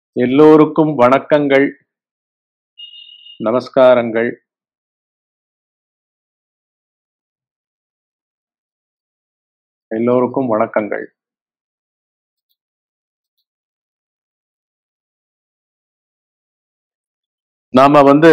எல்லோருக்கும் வணக்கங்கள் நமஸ்காரங்கள் எல்லோருக்கும் வணக்கங்கள் நாம வந்து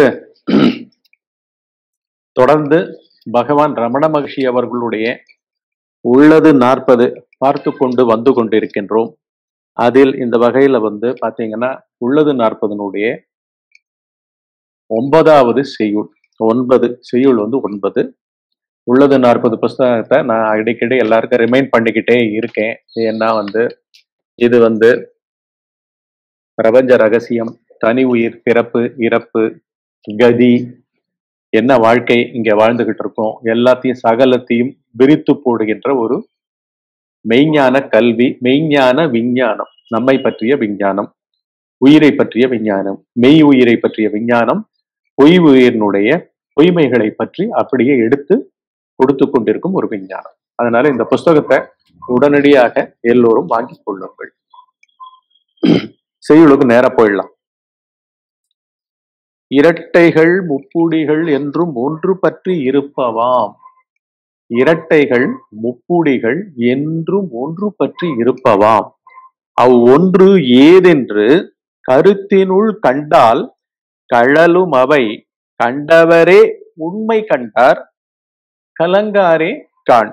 தொடர்ந்து பகவான் ரமண மகர்ஷி அவர்களுடைய உள்ளது நாற்பது பார்த்து கொண்டு வந்து கொண்டிருக்கின்றோம் அதில் இந்த வகையில வந்து பாத்தீங்கன்னா உள்ளது நாற்பதனுடைய ஒன்பதாவது செய்யுள் ஒன்பது செய்யுள் வந்து ஒன்பது உள்ளது நாற்பது புஸ்தகத்தை நான் அடிக்கடி எல்லாருக்கும் ரிமைண்ட் பண்ணிக்கிட்டே இருக்கேன் ஏன்னா வந்து இது வந்து பிரபஞ்ச ரகசியம் தனி உயிர் பிறப்பு இறப்பு கதி என்ன வாழ்க்கை இங்க வாழ்ந்துகிட்டு இருக்கோம் எல்லாத்தையும் சகலத்தையும் விரித்து போடுகின்ற ஒரு மெய்ஞான கல்வி மெய்ஞான விஞ்ஞானம் நம்மை பற்றிய விஞ்ஞானம் உயிரை பற்றிய விஞ்ஞானம் மெய் உயிரை பற்றிய விஞ்ஞானம் பொய் உயிரினுடைய பொய்மைகளை பற்றி அப்படியே எடுத்து கொடுத்து கொண்டிருக்கும் ஒரு விஞ்ஞானம் அதனால இந்த புஸ்தகத்தை உடனடியாக எல்லோரும் வாங்கிக் கொள்ளுங்கள் செய்யுளுக்கு நேர போயிடலாம் இரட்டைகள் முப்புடிகள் என்றும் ஒன்று பற்றி இருப்பவாம் இரட்டைகள் முப்புடிகள் என்றும் ஒன்று பற்றி இருப்பவாம் அவ் ஒன்று ஏதென்று கருத்தினுள் கண்டால் கழலும் அவை கண்டவரே உண்மை கண்டார் கலங்காரே காண்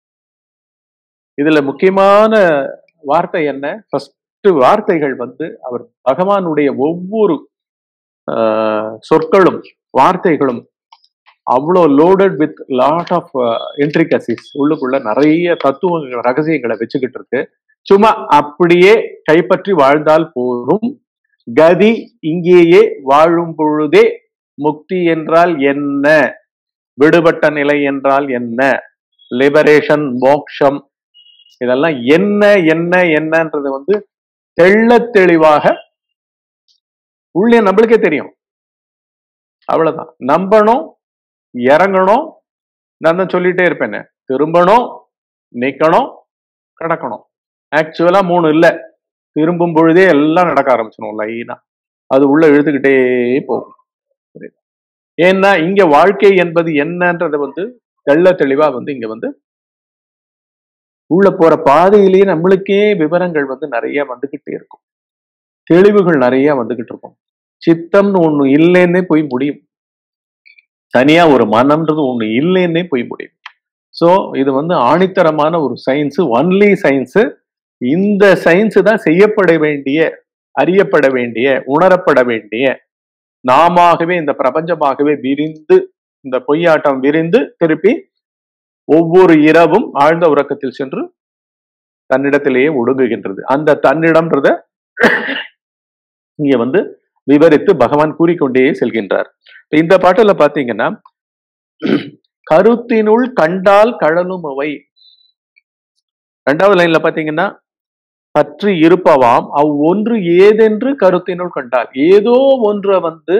இதுல முக்கியமான வார்த்தை என்ன ஃபர்ஸ்ட் வார்த்தைகள் வந்து அவர் பகவானுடைய ஒவ்வொரு சொற்களும் வார்த்தைகளும் அவ்வளோ loaded with lot of intricacies உள்ளுக்குள்ள நிறைய தத்துவ ரகசியங்களை வச்சுக்கிட்டு இருக்கு சும்மா அப்படியே கைப்பற்றி வாழ்ந்தால் போதும் கதி இங்கேயே வாழும் பொழுதே முக்தி என்றால் என்ன விடுபட்ட நிலை என்றால் என்ன லிபரேஷன் மோக்ஷம் இதெல்லாம் என்ன என்ன என்னன்றது வந்து தெள்ள தெளிவாக உள்ளே நம்மளுக்கே தெரியும் அவ்வளவுதான் நம்பணும் இறங்கணும் நான் தான் சொல்லிட்டே இருப்பேன் திரும்பணும் நிக்கணும் கிடக்கணும் ஆக்சுவலா மூணு இல்லை திரும்பும் பொழுதே எல்லாம் நடக்க ஆரம்பிச்சிடும் லைனா அது உள்ள இழுத்துக்கிட்டே போகும் ஏன்னா இங்க வாழ்க்கை என்பது என்னன்றத வந்து தெள்ள தெளிவா வந்து இங்க வந்து உள்ள போற பாதையிலேயே நம்மளுக்கே விவரங்கள் வந்து நிறைய வந்துகிட்டே இருக்கும் தெளிவுகள் நிறைய வந்துகிட்டு இருக்கும் சித்தம்னு ஒண்ணு இல்லைன்னே போய் முடியும் தனியா ஒரு மனம்ன்றது ஒண்ணு இல்லைன்னே போய் முடியும் ஸோ இது வந்து ஆணித்தரமான ஒரு சயின்ஸ் ஒன்லி சயின்ஸ் இந்த சயின்ஸ் தான் செய்யப்பட வேண்டிய அறியப்பட வேண்டிய உணரப்பட வேண்டிய நாமவே இந்த பிரபஞ்சமாகவே விரிந்து இந்த பொய்யாட்டம் விரிந்து திருப்பி ஒவ்வொரு இரவும் ஆழ்ந்த உறக்கத்தில் சென்று தன்னிடத்திலேயே ஒடுங்குகின்றது அந்த தன்னிடம்ன்றத இங்க வந்து விவரித்து பகவான் கூறிக்கொண்டே செல்கின்றார் இந்த பாட்டுல பாத்தீங்கன்னா கருத்தினுள் கண்டால் கழலும் அவை ரெண்டாவது லைன்ல பாத்தீங்கன்னா பற்றி இருப்பவாம் அவ் ஒன்று ஏதென்று கருத்தினுள் கண்டால் ஏதோ ஒன்றை வந்து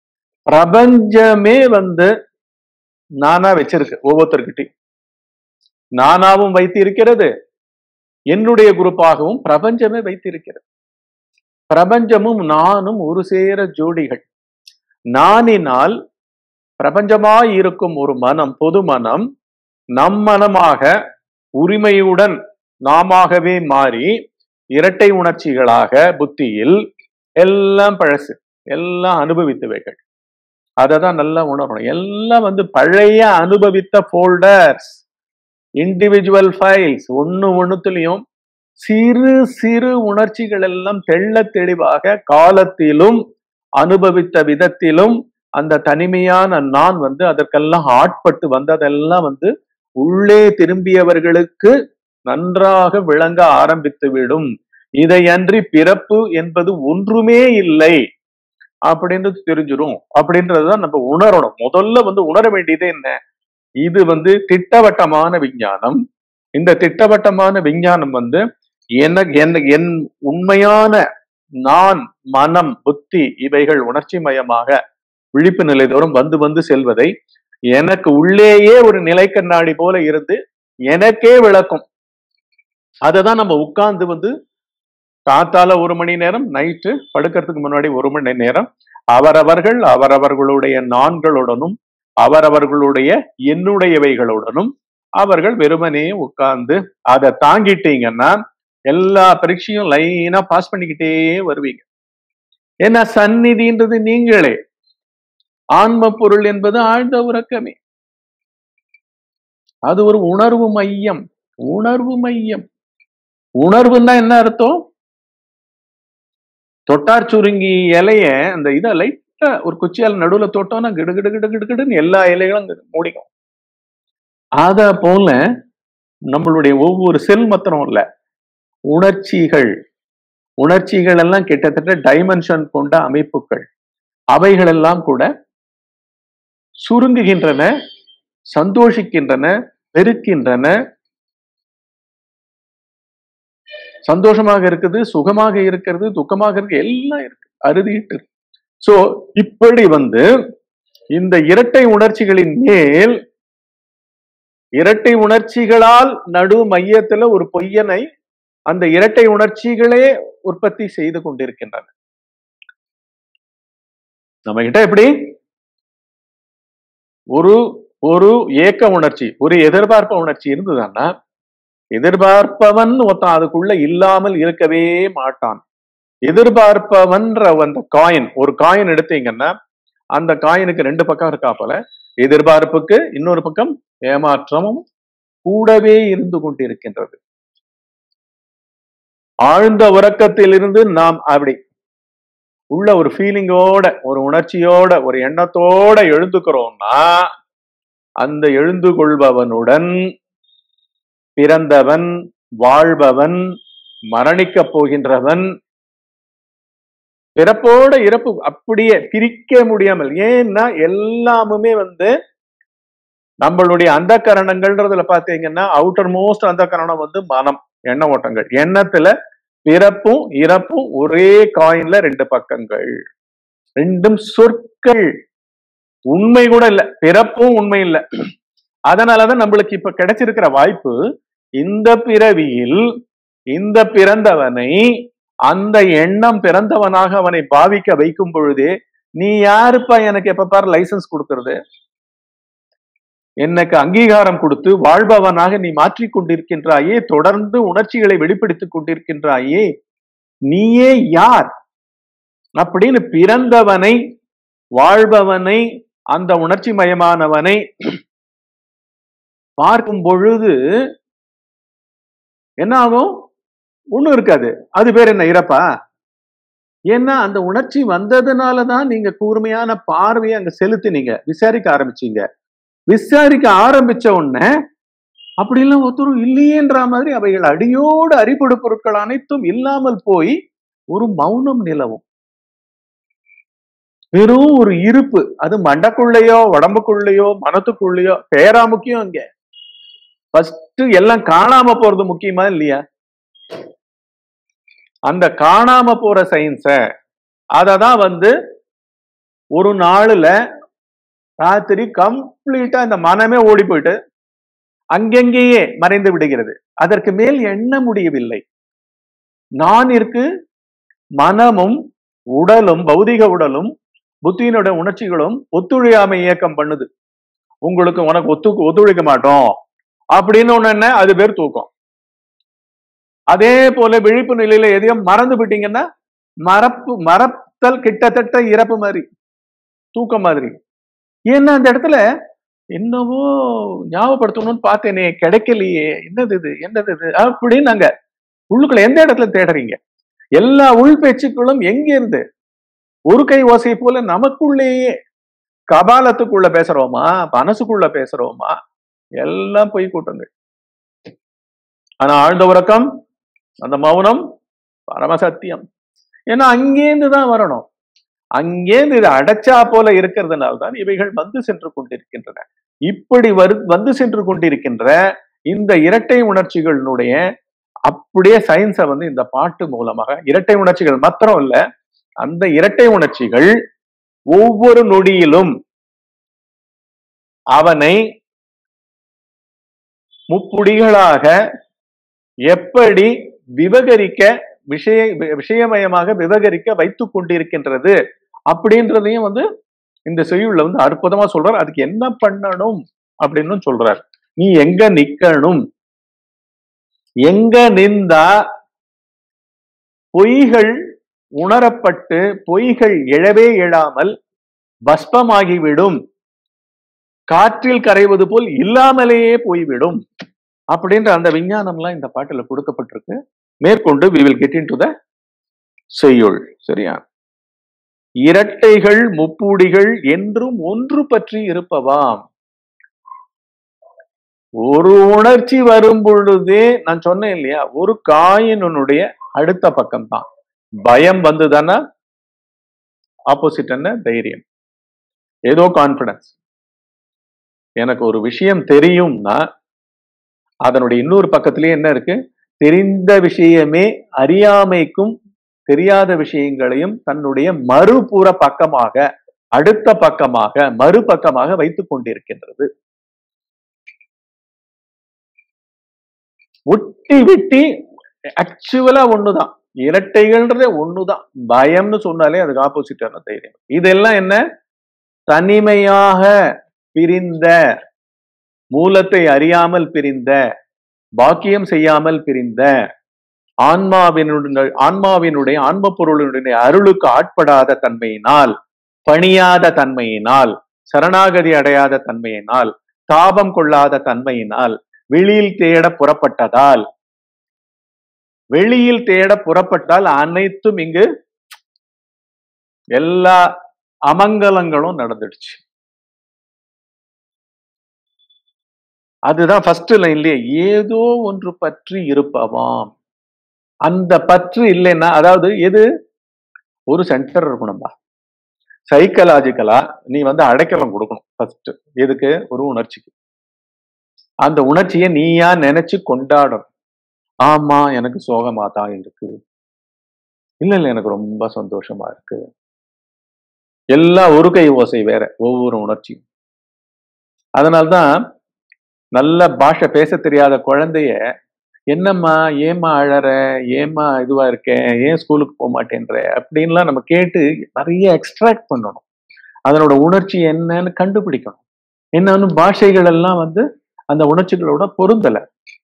பிரபஞ்சமே வந்து நானா வச்சிருக்கு ஒவ்வொருத்தர்கிட்டையும் நானாவும் வைத்து இருக்கிறது என்னுடைய குரூப்பாகவும் பிரபஞ்சமே வைத்திருக்கிறது பிரபஞ்சமும் நானும் ஒரு சேர ஜோடிகள் நானினால் பிரபஞ்சமாய் இருக்கும் ஒரு மனம் பொது மனம் நம் மனமாக உரிமையுடன் நாமவே மாறி இரட்டை உணர்ச்சிகளாக புத்தியில் எல்லாம் பழசு எல்லாம் அனுபவித்தவைகள் அதை தான் நல்லா உணரணும் எல்லாம் வந்து பழைய அனுபவித்த போல்டர்ஸ் இண்டிவிஜுவல் ஃபைல்ஸ் ஒன்னு ஒன்னுத்துலயும் சிறு சிறு உணர்ச்சிகள் எல்லாம் தெள்ள தெளிவாக காலத்திலும் அனுபவித்த விதத்திலும் அந்த தனிமையான நான் வந்து அதற்கெல்லாம் ஆட்பட்டு வந்ததெல்லாம் வந்து உள்ளே திரும்பியவர்களுக்கு நன்றாக விளங்க ஆரம்பித்து விடும் இதையன்றி பிறப்பு என்பது ஒன்றுமே இல்லை அப்படின்றது தெரிஞ்சிடும் அப்படின்றதுதான் நம்ம உணரணும் முதல்ல வந்து உணர வேண்டியது என்ன இது வந்து திட்டவட்டமான விஞ்ஞானம் இந்த திட்டவட்டமான விஞ்ஞானம் வந்து எனக்கு என் உண்மையான நான் மனம் புத்தி இவைகள் உணர்ச்சி மயமாக விழிப்பு நிலை தோறும் வந்து வந்து செல்வதை எனக்கு உள்ளேயே ஒரு நிலை கண்ணாடி போல இருந்து எனக்கே விளக்கும் அதை தான் நம்ம உட்கார்ந்து வந்து காத்தால ஒரு மணி நேரம் நைட்டு படுக்கிறதுக்கு முன்னாடி ஒரு மணி நேரம் அவரவர்கள் அவரவர்களுடைய நான்களுடனும் அவரவர்களுடைய என்னுடையவைகளுடனும் அவர்கள் வெறுமனே உட்கார்ந்து அதை தாங்கிட்டீங்கன்னா எல்லா பரீட்சையும் லைனா பாஸ் பண்ணிக்கிட்டே வருவீங்க ஏன்னா சந்நிதின்றது நீங்களே ஆன்ம பொருள் என்பது ஆழ்ந்த உறக்கமே அது ஒரு உணர்வு மையம் உணர்வு மையம் உணர்வுன்னா என்ன அர்த்தம் தொட்டார் சுருங்கி இலைய அந்த இதை லைட்டா ஒரு குச்சியால் நடுவுல தொட்டோம்னா கிடு கிடு கிடு கிடு கிடுன்னு எல்லா இலைகளும் அங்க மூடிக்கும் அத போல நம்மளுடைய ஒவ்வொரு செல் மாத்திரம் இல்ல உணர்ச்சிகள் உணர்ச்சிகள் எல்லாம் கிட்டத்தட்ட டைமென்ஷன் கொண்ட அமைப்புகள் அவைகள் எல்லாம் கூட சுருங்குகின்றன சந்தோஷிக்கின்றன பெருக்கின்றன சந்தோஷமாக இருக்குது சுகமாக இருக்கிறது துக்கமாக இருக்கு எல்லாம் இருக்கு அறுதிட்டு இருக்கு சோ இப்படி வந்து இந்த இரட்டை உணர்ச்சிகளின் மேல் இரட்டை உணர்ச்சிகளால் நடு மையத்துல ஒரு பொய்யனை அந்த இரட்டை உணர்ச்சிகளே உற்பத்தி செய்து கொண்டிருக்கின்றன நம்ம கிட்ட எப்படி ஒரு ஒரு ஏக்க உணர்ச்சி ஒரு எதிர்பார்ப்பு உணர்ச்சி இருந்ததுன்னா எதிர்பார்ப்பவன் ஒருத்தன் அதுக்குள்ள இல்லாமல் இருக்கவே மாட்டான் எதிர்பார்ப்பவன்ற அந்த காயின் ஒரு காயின் எடுத்தீங்கன்னா அந்த காயினுக்கு ரெண்டு பக்கம் இருக்கா போல எதிர்பார்ப்புக்கு இன்னொரு பக்கம் ஏமாற்றமும் கூடவே இருந்து கொண்டிருக்கின்றது ஆழ்ந்த உறக்கத்திலிருந்து நாம் அப்படி உள்ள ஒரு ஃபீலிங்கோட ஒரு உணர்ச்சியோட ஒரு எண்ணத்தோட எழுந்துக்கிறோம்னா அந்த எழுந்து கொள்பவனுடன் பிறந்தவன் வாழ்பவன் மரணிக்கப் போகின்றவன் பிறப்போட இறப்பு அப்படியே பிரிக்க முடியாமல் ஏன்னா எல்லாமுமே வந்து நம்மளுடைய அந்த கரணங்கள்ன்றதுல பாத்தீங்கன்னா அவுட்டர் மோஸ்ட் அந்த கரணம் வந்து மனம் எண்ண ஓட்டங்கள் எண்ணத்துல பிறப்பும் இறப்பும் ஒரே காயின்ல ரெண்டு பக்கங்கள் ரெண்டும் சொற்கள் உண்மை கூட இல்ல பிறப்பும் உண்மை இல்ல அதனாலதான் நம்மளுக்கு இப்ப கிடைச்சிருக்கிற வாய்ப்பு இந்த பிறவியில் இந்த பிறந்தவனை அந்த எண்ணம் பிறந்தவனாக அவனை பாவிக்க வைக்கும் பொழுதே நீ யாருப்பா எனக்கு எப்ப பாரு லைசன்ஸ் கொடுக்கறது எனக்கு அங்கீகாரம் கொடுத்து வாழ்பவனாக நீ மாற்றிக் கொண்டிருக்கின்றாயே தொடர்ந்து உணர்ச்சிகளை வெளிப்படுத்திக் கொண்டிருக்கின்றாயே நீயே யார் அப்படின்னு பிறந்தவனை வாழ்பவனை அந்த உணர்ச்சி மயமானவனை பார்க்கும் பொழுது என்ன ஆகும் ஒண்ணும் இருக்காது அது பேர் என்ன இறப்பா ஏன்னா அந்த உணர்ச்சி வந்ததுனாலதான் நீங்க கூர்மையான பார்வையை அங்க செலுத்தினீங்க விசாரிக்க ஆரம்பிச்சீங்க விசாரிக்க ஆரம்பிச்ச உடனே அப்படிலாம் ஒருத்தரும் இல்லையேன்ற மாதிரி அவைகள் அடியோடு அறிபடு பொருட்கள் அனைத்தும் இல்லாமல் போய் ஒரு மௌனம் நிலவும் வெறும் ஒரு இருப்பு அது மண்டக்குள்ளேயோ உடம்புக்குள்ளேயோ மனத்துக்குள்ளேயோ பேரா முக்கியம் இங்க ஃபர்ஸ்ட் எல்லாம் காணாம போறது முக்கியமா இல்லையா அந்த காணாம போற சயின்ஸ அததான் வந்து ஒரு நாளுல ராத்திரி கம்ப்ளீட்டா இந்த மனமே ஓடி போயிட்டு அங்கெங்கேயே மறைந்து விடுகிறது அதற்கு மேல் எண்ண முடியவில்லை நான் இருக்கு மனமும் உடலும் பௌதிக உடலும் புத்தியினோட உணர்ச்சிகளும் ஒத்துழையாமை இயக்கம் பண்ணுது உங்களுக்கு உனக்கு ஒத்து ஒத்துழைக்க மாட்டோம் அப்படின்னு ஒண்ணு என்ன அது பேர் தூக்கம் அதே போல விழிப்பு நிலையில எதையும் மறந்து விட்டீங்கன்னா மறப்பு மறத்தல் கிட்டத்தட்ட இறப்பு மாதிரி தூக்கம் மாதிரி ஏன்னா அந்த இடத்துல என்னவோ ஞாபகப்படுத்தணும்னு பார்த்தேனே கிடைக்கலையே என்னது இது என்னது இது அப்படின்னு நாங்க உள்ளுக்குள்ள எந்த இடத்துல தேடுறீங்க எல்லா உள் பேச்சுக்களும் எங்க இருந்து ஒரு கை ஓசை போல நமக்குள்ளேயே கபாலத்துக்குள்ள பேசுறோமா மனசுக்குள்ள பேசுறோமா எல்லாம் பொய் கூட்டங்கள் ஆனா ஆழ்ந்த உறக்கம் அந்த மௌனம் பரமசத்தியம் ஏன்னா அங்கேருந்து தான் வரணும் அங்கேருந்து இது அடைச்சா போல இருக்கிறதுனால தான் இவைகள் வந்து சென்று கொண்டிருக்கின்றன இப்படி வரு வந்து சென்று கொண்டிருக்கின்ற இந்த இரட்டை உணர்ச்சிகளினுடைய அப்படியே சயின்ஸை வந்து இந்த பாட்டு மூலமாக இரட்டை உணர்ச்சிகள் மாத்திரம் இல்ல அந்த இரட்டை உணர்ச்சிகள் ஒவ்வொரு நொடியிலும் அவனை முப்புடிகளாக எப்படி விவகரிக்க விஷய விஷயமயமாக விவகரிக்க வைத்துக் கொண்டிருக்கின்றது அப்படின்றதையும் வந்து இந்த செய்யுள்ல வந்து அற்புதமா சொல்றார் அதுக்கு என்ன பண்ணணும் அப்படின்னு சொல்றார் நீ எங்க நிக்கணும் எங்க நின்றா பொய்கள் உணரப்பட்டு பொய்கள் எழவே எழாமல் பஸ்பமாகிவிடும் காற்றில் கரைவது போல் இல்லாமலேயே போய்விடும் அப்படின்ற அந்த விஞ்ஞானம்லாம் இந்த பாட்டுல கொடுக்கப்பட்டிருக்கு மேற்கொண்டு we will get into the செய்யுள் சரியா இரட்டைகள் முப்பூடிகள் என்றும் ஒன்று பற்றி இருப்பவாம் ஒரு உணர்ச்சி வரும் பொழுதே நான் சொன்னேன் இல்லையா ஒரு காயினுடைய அடுத்த பக்கம் தான் பயம் வந்ததுன்னா ஆப்போசிட் என்ன தைரியம் ஏதோ கான்பிடன்ஸ் எனக்கு ஒரு விஷயம் தெரியும்னா அதனுடைய இன்னொரு பக்கத்திலேயே என்ன இருக்கு தெரிந்த விஷயமே அறியாமைக்கும் தெரியாத விஷயங்களையும் தன்னுடைய மறுபுற பக்கமாக அடுத்த பக்கமாக மறுபக்கமாக வைத்துக் கொண்டிருக்கின்றது ஒட்டி விட்டி ஆக்சுவலா ஒண்ணுதான் இரட்டைகள்ன்றதே ஒண்ணுதான் பயம்னு சொன்னாலே அதுக்கு ஆப்போசிட்டான தைரியம் இதெல்லாம் என்ன தனிமையாக பிரிந்த மூலத்தை அறியாமல் பிரிந்த பாக்கியம் செய்யாமல் பிரிந்த ஆன்மாவினுடைய ஆன்மாவினுடைய ஆன்ம பொருளினுடைய அருளுக்கு ஆட்படாத தன்மையினால் பணியாத தன்மையினால் சரணாகதி அடையாத தன்மையினால் தாபம் கொள்ளாத தன்மையினால் வெளியில் தேட புறப்பட்டதால் வெளியில் தேட புறப்பட்டால் அனைத்தும் இங்கு எல்லா அமங்கலங்களும் நடந்துடுச்சு அதுதான் ஃபர்ஸ்ட் லைன்லயே ஏதோ ஒன்று பற்றி இருப்பவாம் அந்த பற்று இல்லைன்னா அதாவது எது ஒரு சென்டர் இருக்கணும்பா சைக்கலாஜிக்கலா நீ வந்து அடைக்கலம் கொடுக்கணும் ஃபர்ஸ்ட் எதுக்கு ஒரு உணர்ச்சிக்கு அந்த உணர்ச்சியை நீயா நினைச்சு கொண்டாடணும் ஆமா எனக்கு சோகமா தான் இருக்கு இல்ல இல்ல எனக்கு ரொம்ப சந்தோஷமா இருக்கு எல்லாம் ஒரு கை ஓசை வேற ஒவ்வொரு உணர்ச்சியும் அதனால்தான் நல்ல பாஷை பேச தெரியாத குழந்தைய என்னம்மா ஏம்மா அழற ஏம்மா இதுவா இருக்க ஏன் ஸ்கூலுக்கு போக மாட்டேன்ற அப்படின்லாம் நம்ம கேட்டு நிறைய எக்ஸ்ட்ராக்ட் பண்ணணும் அதனோட உணர்ச்சி என்னன்னு கண்டுபிடிக்கணும் என்னன்னு பாஷைகள் எல்லாம் வந்து அந்த உணர்ச்சிகளோட பொருந்தல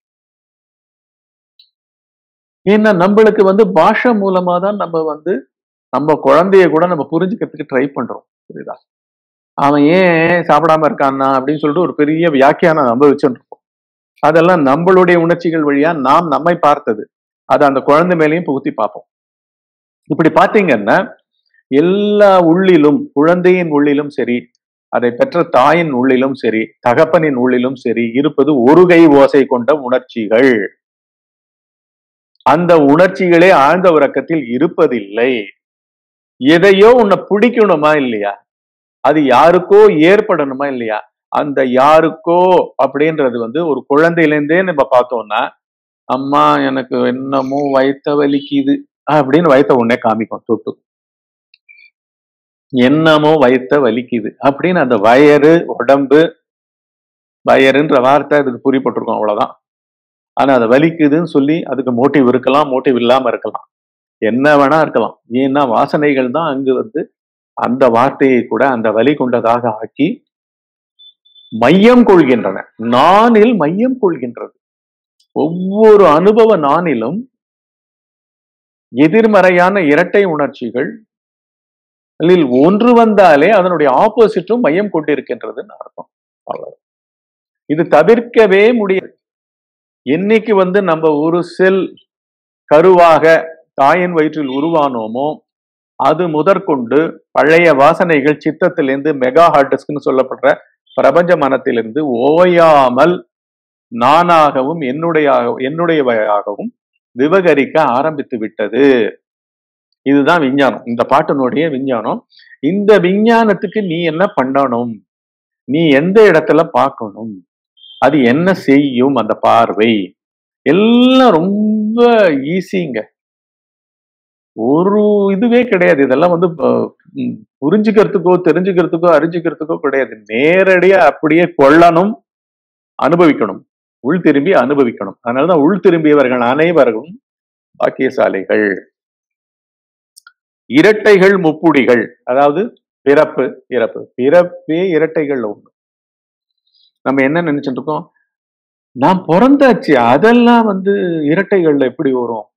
ஏன்னா நம்மளுக்கு வந்து பாஷை மூலமா தான் நம்ம வந்து நம்ம குழந்தைய கூட நம்ம புரிஞ்சுக்கிறதுக்கு ட்ரை பண்றோம் புரியுதா அவன் ஏன் சாப்பிடாம இருக்கான்னா அப்படின்னு சொல்லிட்டு ஒரு பெரிய வியாக்கியானம் நம்ம வச்சுருப்போம் அதெல்லாம் நம்மளுடைய உணர்ச்சிகள் வழியா நாம் நம்மை பார்த்தது அதை அந்த குழந்தை மேலேயும் புகுத்தி பார்ப்போம் இப்படி பார்த்தீங்கன்னா எல்லா உள்ளிலும் குழந்தையின் உள்ளிலும் சரி அதை பெற்ற தாயின் உள்ளிலும் சரி தகப்பனின் உள்ளிலும் சரி இருப்பது ஒரு கை ஓசை கொண்ட உணர்ச்சிகள் அந்த உணர்ச்சிகளே ஆழ்ந்த உறக்கத்தில் இருப்பதில்லை எதையோ உன்னை பிடிக்கணுமா இல்லையா அது யாருக்கோ ஏற்படணுமா இல்லையா அந்த யாருக்கோ அப்படின்றது வந்து ஒரு குழந்தையிலேருந்தே நம்ம பார்த்தோம்னா அம்மா எனக்கு என்னமோ வயித்த வலிக்குது அப்படின்னு வயித்த உடனே காமிக்கும் தொட்டு என்னமோ வயித்த வலிக்குது அப்படின்னு அந்த வயறு உடம்பு வயறுன்ற வார்த்தை அதுக்கு புரியப்பட்டிருக்கும் அவ்வளவுதான் ஆனா அதை வலிக்குதுன்னு சொல்லி அதுக்கு மோட்டிவ் இருக்கலாம் மோட்டிவ் இல்லாம இருக்கலாம் என்ன வேணா இருக்கலாம் ஏன்னா வாசனைகள் தான் அங்கு வந்து அந்த வார்த்தையை கூட அந்த வலி கொண்டதாக ஆக்கி மையம் கொள்கின்றன நானில் மையம் கொள்கின்றது ஒவ்வொரு அனுபவ நானிலும் எதிர்மறையான இரட்டை உணர்ச்சிகள் அதில் ஒன்று வந்தாலே அதனுடைய ஆப்போசிட்டும் மையம் கொண்டிருக்கின்றதுன்னு அர்த்தம் அவ்வளவு இது தவிர்க்கவே முடியாது என்னைக்கு வந்து நம்ம ஒரு செல் கருவாக தாயின் வயிற்றில் உருவானோமோ அது முதற்கொண்டு பழைய வாசனைகள் சித்தத்திலிருந்து மெகா ஹார்டிஸ்க்னு சொல்லப்படுற பிரபஞ்ச மனத்திலிருந்து ஓயாமல் நானாகவும் என்னுடைய என்னுடையவையாகவும் விவகரிக்க ஆரம்பித்து விட்டது இதுதான் விஞ்ஞானம் இந்த பாட்டினுடைய விஞ்ஞானம் இந்த விஞ்ஞானத்துக்கு நீ என்ன பண்ணணும் நீ எந்த இடத்துல பார்க்கணும் அது என்ன செய்யும் அந்த பார்வை எல்லாம் ரொம்ப ஈஸிங்க ஒரு இதுவே கிடையாது இதெல்லாம் வந்து புரிஞ்சுக்கிறதுக்கோ தெரிஞ்சுக்கிறதுக்கோ அறிஞ்சுக்கிறதுக்கோ கிடையாது நேரடியா அப்படியே கொள்ளணும் அனுபவிக்கணும் உள் திரும்பி அனுபவிக்கணும் அதனாலதான் உள் திரும்பியவர்கள் அனைவரும் பாக்கியசாலிகள் இரட்டைகள் முப்புடிகள் அதாவது பிறப்பு இறப்பு பிறப்பே இரட்டைகள்ல ஒண்ணு நம்ம என்ன நினைச்சிட்டு இருக்கோம் நான் பிறந்தாச்சு அதெல்லாம் வந்து இரட்டைகள்ல எப்படி வரும்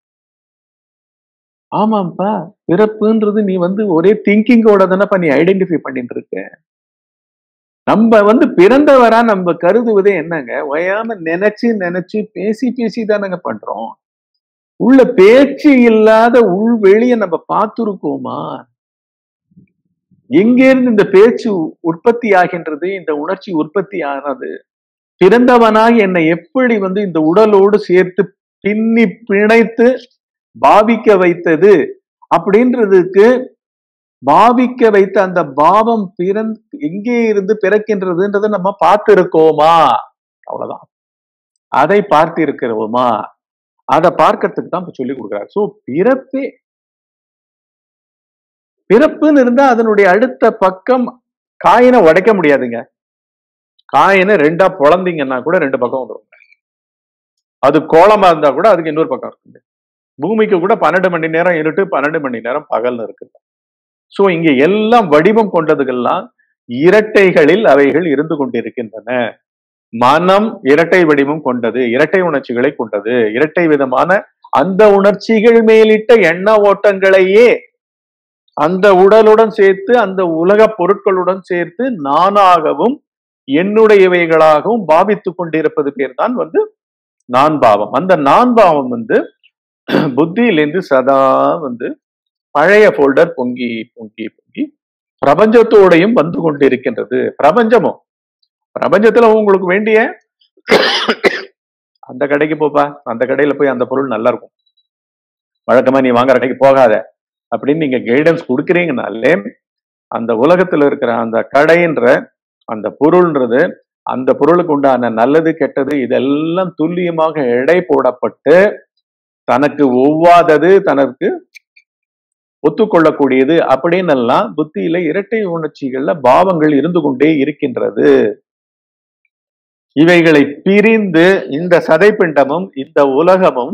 ஆமாப்பா பிறப்புன்றது நீ வந்து ஒரே திங்கிங்கோட தானப்பா நீ ஐடென்டிஃபை பண்ணிட்டு இருக்க நம்ம வந்து பிறந்தவரா நம்ம கருதுவதே என்னங்க ஓயாம நினைச்சு நினைச்சு பேசி பேசி தானங்க பண்றோம் உள்ள பேச்சு இல்லாத உள் வெளிய நம்ம பார்த்திருக்கோமா எங்கிருந்து இந்த பேச்சு உற்பத்தி ஆகின்றது இந்த உணர்ச்சி உற்பத்தி ஆனது பிறந்தவனாக என்னை எப்படி வந்து இந்த உடலோடு சேர்த்து பின்னி பிணைத்து பாவிக்க வைத்தது அப்படின்றதுக்கு பாவிக்க வைத்த அந்த பாவம் பிறந் எங்கே இருந்து பிறக்கின்றதுன்றதை நம்ம பார்த்திருக்கோமா அவ்வளவுதான் அதை பார்த்து இருக்கிறோமா அதை பார்க்கறதுக்கு தான் இப்ப சொல்லி கொடுக்குறாரு சோ பிறப்பே பிறப்புன்னு இருந்தா அதனுடைய அடுத்த பக்கம் காயினை உடைக்க முடியாதுங்க காயினை ரெண்டா பொழந்தீங்கன்னா கூட ரெண்டு பக்கம் வந்துடும் அது கோலமா இருந்தா கூட அதுக்கு இன்னொரு பக்கம் இருக்குது பூமிக்கு கூட பன்னெண்டு மணி நேரம் இருட்டு பன்னெண்டு மணி நேரம் பகல்னு இருக்குது சோ இங்க எல்லாம் வடிவம் கொண்டதுக்கெல்லாம் இரட்டைகளில் அவைகள் இருந்து கொண்டிருக்கின்றன மனம் இரட்டை வடிவம் கொண்டது இரட்டை உணர்ச்சிகளை கொண்டது இரட்டை விதமான அந்த உணர்ச்சிகள் மேலிட்ட எண்ண ஓட்டங்களையே அந்த உடலுடன் சேர்த்து அந்த உலக பொருட்களுடன் சேர்த்து நானாகவும் என்னுடையவைகளாகவும் பாவித்துக் கொண்டிருப்பது பேர் தான் வந்து நான் பாவம் அந்த நான் பாவம் வந்து புத்தியிலேருந்து சதா வந்து பழைய ஃபோல்டர் பொங்கி பொங்கி பொங்கி பிரபஞ்சத்தோடையும் வந்து கொண்டிருக்கின்றது பிரபஞ்சமும் பிரபஞ்சத்துல உங்களுக்கு வேண்டிய அந்த கடைக்கு போப்பா அந்த கடையில போய் அந்த பொருள் நல்லா இருக்கும் வழக்கமா நீ வாங்குற கடைக்கு போகாத அப்படின்னு நீங்க கைடன்ஸ் கொடுக்குறீங்கனாலே அந்த உலகத்துல இருக்கிற அந்த கடைன்ற அந்த பொருள்ன்றது அந்த பொருளுக்கு உண்டான நல்லது கெட்டது இதெல்லாம் துல்லியமாக எடை போடப்பட்டு தனக்கு ஒவ்வாதது தனக்கு ஒத்துக்கொள்ளக்கூடியது அப்படின்னு எல்லாம் புத்தியில இரட்டை உணர்ச்சிகள்ல பாவங்கள் இருந்து கொண்டே இருக்கின்றது இவைகளை பிரிந்து இந்த சதைப்பிண்டமும் இந்த உலகமும்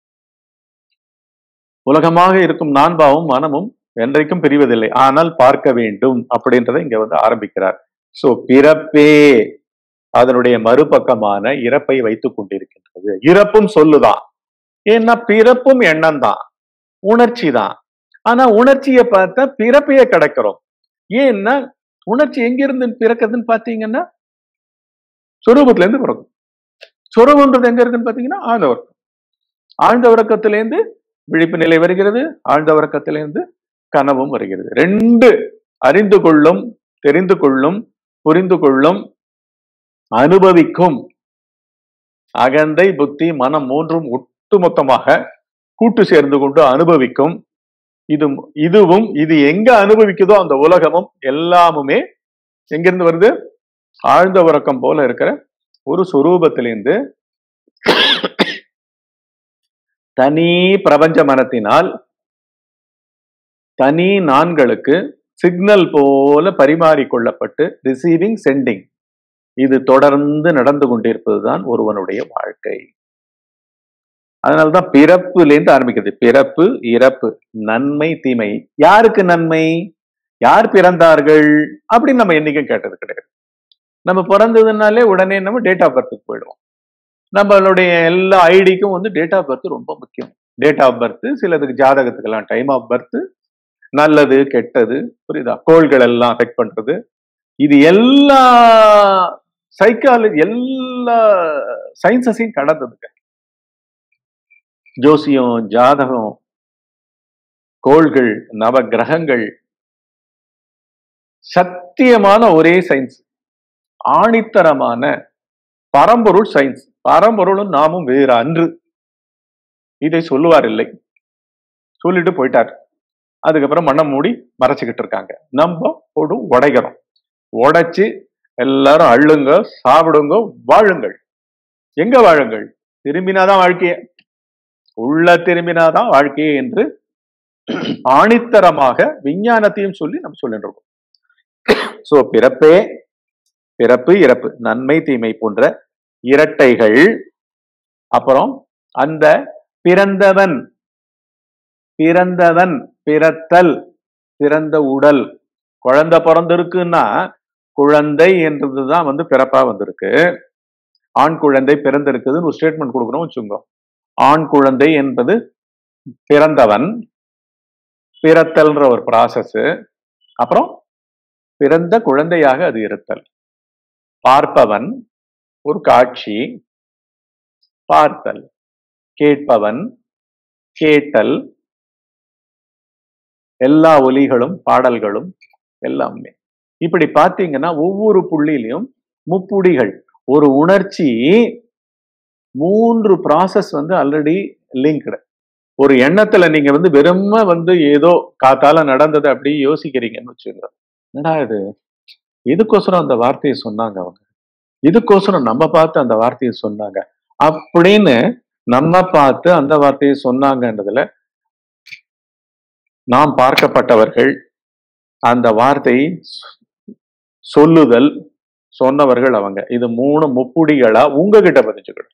உலகமாக இருக்கும் நான்பாவும் மனமும் என்றைக்கும் பிரிவதில்லை ஆனால் பார்க்க வேண்டும் அப்படின்றத இங்க வந்து ஆரம்பிக்கிறார் சோ பிறப்பே அதனுடைய மறுபக்கமான இறப்பை வைத்துக் கொண்டிருக்கின்றது இறப்பும் சொல்லுதான் ஏன்னா பிறப்பும் எண்ணம் தான் உணர்ச்சி தான் ஆனா உணர்ச்சியை பார்த்தா பிறப்பையே கிடக்கிறோம் ஏன்னா உணர்ச்சி எங்கிருந்து பிறக்குதுன்னு பாத்தீங்கன்னா சொரூபத்துல இருந்து பிறக்கும் சொரூபன்றது எங்க இருக்குன்னு பாத்தீங்கன்னா ஆழ்ந்த உறக்கம் ஆழ்ந்த உறக்கத்திலேருந்து விழிப்பு நிலை வருகிறது ஆழ்ந்த உறக்கத்திலிருந்து கனவும் வருகிறது ரெண்டு அறிந்து கொள்ளும் தெரிந்து கொள்ளும் புரிந்து கொள்ளும் அனுபவிக்கும் அகந்தை புத்தி மனம் மூன்றும் ஒட்டுமொத்தமாக கூட்டு சேர்ந்து கொண்டு அனுபவிக்கும் இது இதுவும் இது எங்க அனுபவிக்குதோ அந்த உலகமும் எல்லாமுமே எங்கிருந்து வருது ஆழ்ந்த உறக்கம் போல இருக்கிற ஒரு சுரூபத்திலிருந்து தனி பிரபஞ்ச மனத்தினால் தனி நான்களுக்கு சிக்னல் போல பரிமாறிக்கொள்ளப்பட்டு ரிசீவிங் சென்டிங் இது தொடர்ந்து நடந்து கொண்டிருப்பதுதான் ஒருவனுடைய வாழ்க்கை அதனால்தான் பிறப்புலேருந்து ஆரம்பிக்கிறது பிறப்பு இறப்பு நன்மை தீமை யாருக்கு நன்மை யார் பிறந்தார்கள் அப்படின்னு நம்ம என்னைக்கும் கேட்டது கிடையாது நம்ம பிறந்ததுனாலே உடனே நம்ம டேட் ஆஃப் பர்த்துக்கு போயிடுவோம் நம்மளுடைய எல்லா ஐடிக்கும் வந்து டேட் ஆஃப் பர்த் ரொம்ப முக்கியம் டேட் ஆஃப் பர்த் சிலதுக்கு ஜாதகத்துக்கெல்லாம் டைம் ஆஃப் பர்த் நல்லது கெட்டது புரியுதா கோள்கள் எல்லாம் அஃபெக்ட் பண்றது இது எல்லா சைக்காலஜி எல்லா சயின்சஸையும் கடந்ததுங்க ஜோசியம் ஜாதகம் கோள்கள் நவ கிரகங்கள் சத்தியமான ஒரே சயின்ஸ் ஆணித்தரமான பரம்பொருள் சயின்ஸ் பரம்பொருளும் நாமும் வேறு அன்று இதை சொல்லுவார் இல்லை சொல்லிட்டு போயிட்டார் அதுக்கப்புறம் மண்ணை மூடி மறைச்சுக்கிட்டு இருக்காங்க நம்ம போடு உடைக்கிறோம் உடைச்சு எல்லாரும் அள்ளுங்க சாப்பிடுங்க வாழுங்கள் எங்க வாழுங்கள் திரும்பினாதான் வாழ்க்கையே உள்ள திரும்பினாதான் வாழ்க்கையே என்று ஆணித்தரமாக விஞ்ஞானத்தையும் சொல்லி நம்ம சொல்லிட்டு இருக்கோம் சோ பிறப்பே பிறப்பு இறப்பு நன்மை தீமை போன்ற இரட்டைகள் அப்புறம் அந்த பிறந்தவன் பிறந்தவன் பிறத்தல் பிறந்த உடல் குழந்தை பிறந்திருக்குன்னா குழந்தை என்றதுதான் வந்து பிறப்பா வந்திருக்கு ஆண் குழந்தை பிறந்திருக்குதுன்னு ஒரு ஸ்டேட்மெண்ட் கொடுக்கணும் வச்சுக்கோங்க ஆண் குழந்தை என்பது பிறந்தவன் பிறத்தல்ன்ற ஒரு ப்ராசஸ் அப்புறம் பிறந்த குழந்தையாக அது இருத்தல் பார்ப்பவன் ஒரு காட்சி பார்த்தல் கேட்பவன் கேட்டல் எல்லா ஒலிகளும் பாடல்களும் எல்லாமே இப்படி பார்த்தீங்கன்னா ஒவ்வொரு புள்ளியிலையும் முப்புடிகள் ஒரு உணர்ச்சி மூன்று ப்ராசஸ் வந்து ஆல்ரெடி லிங்க்டு ஒரு எண்ணத்துல நீங்க வந்து வெறும வந்து ஏதோ காத்தால நடந்தது அப்படி யோசிக்கிறீங்கன்னு வச்சுக்கோங்க என்னடா இது இதுக்கோசரம் அந்த வார்த்தையை சொன்னாங்க அவங்க இதுக்கோசரம் நம்ம பார்த்து அந்த வார்த்தையை சொன்னாங்க அப்படின்னு நம்ம பார்த்து அந்த வார்த்தையை சொன்னாங்கன்றதுல நாம் பார்க்கப்பட்டவர்கள் அந்த வார்த்தையை சொல்லுதல் சொன்னவர்கள் அவங்க இது மூணு முப்புடிகளா உங்ககிட்ட பதிஞ்சுக்கிட்டு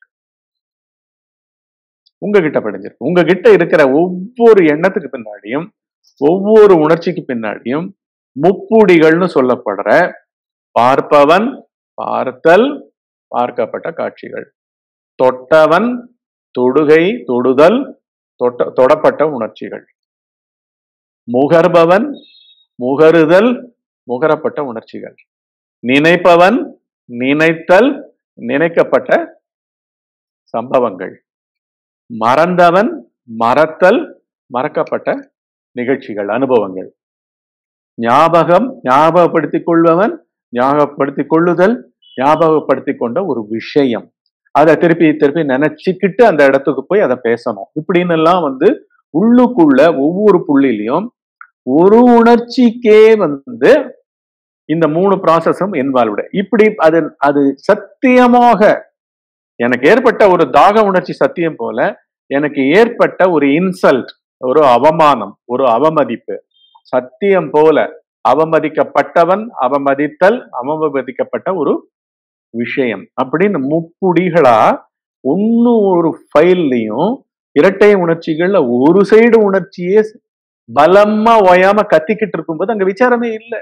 உங்ககிட்ட படிஞ்சிருக்கு உங்ககிட்ட இருக்கிற ஒவ்வொரு எண்ணத்துக்கு பின்னாடியும் ஒவ்வொரு உணர்ச்சிக்கு பின்னாடியும் முப்புடிகள்னு சொல்லப்படுற பார்ப்பவன் பார்த்தல் பார்க்கப்பட்ட காட்சிகள் தொட்டவன் தொடுகை தொடுதல் தொட்ட தொடப்பட்ட உணர்ச்சிகள் முகர்பவன் முகருதல் முகரப்பட்ட உணர்ச்சிகள் நினைப்பவன் நினைத்தல் நினைக்கப்பட்ட சம்பவங்கள் மறந்தவன் மறத்தல் மறக்கப்பட்ட நிகழ்ச்சிகள் அனுபவங்கள் ஞாபகம் ஞாபகப்படுத்திக் கொள்பவன் ஞாபகப்படுத்திக் கொள்ளுதல் ஞாபகப்படுத்திக் கொண்ட ஒரு விஷயம் அதை திருப்பி திருப்பி நினைச்சுக்கிட்டு அந்த இடத்துக்கு போய் அதை பேசணும் இப்படின்னு எல்லாம் வந்து உள்ளுக்குள்ள ஒவ்வொரு புள்ளிலையும் ஒரு உணர்ச்சிக்கே வந்து இந்த மூணு ப்ராசஸும் இன்வால்வ்டு இப்படி அது அது சத்தியமாக எனக்கு ஏற்பட்ட ஒரு தாக உணர்ச்சி சத்தியம் போல எனக்கு ஏற்பட்ட ஒரு இன்சல்ட் ஒரு அவமானம் ஒரு அவமதிப்பு சத்தியம் போல அவமதிக்கப்பட்டவன் அவமதித்தல் அவமதிக்கப்பட்ட ஒரு விஷயம் அப்படின்னு முப்புடிகளா ஒன்னு ஒரு ஃபைல்லையும் இரட்டை உணர்ச்சிகள்ல ஒரு சைடு உணர்ச்சியே பலமா ஓயாம கத்திக்கிட்டு இருக்கும்போது அங்க விசாரமே இல்லை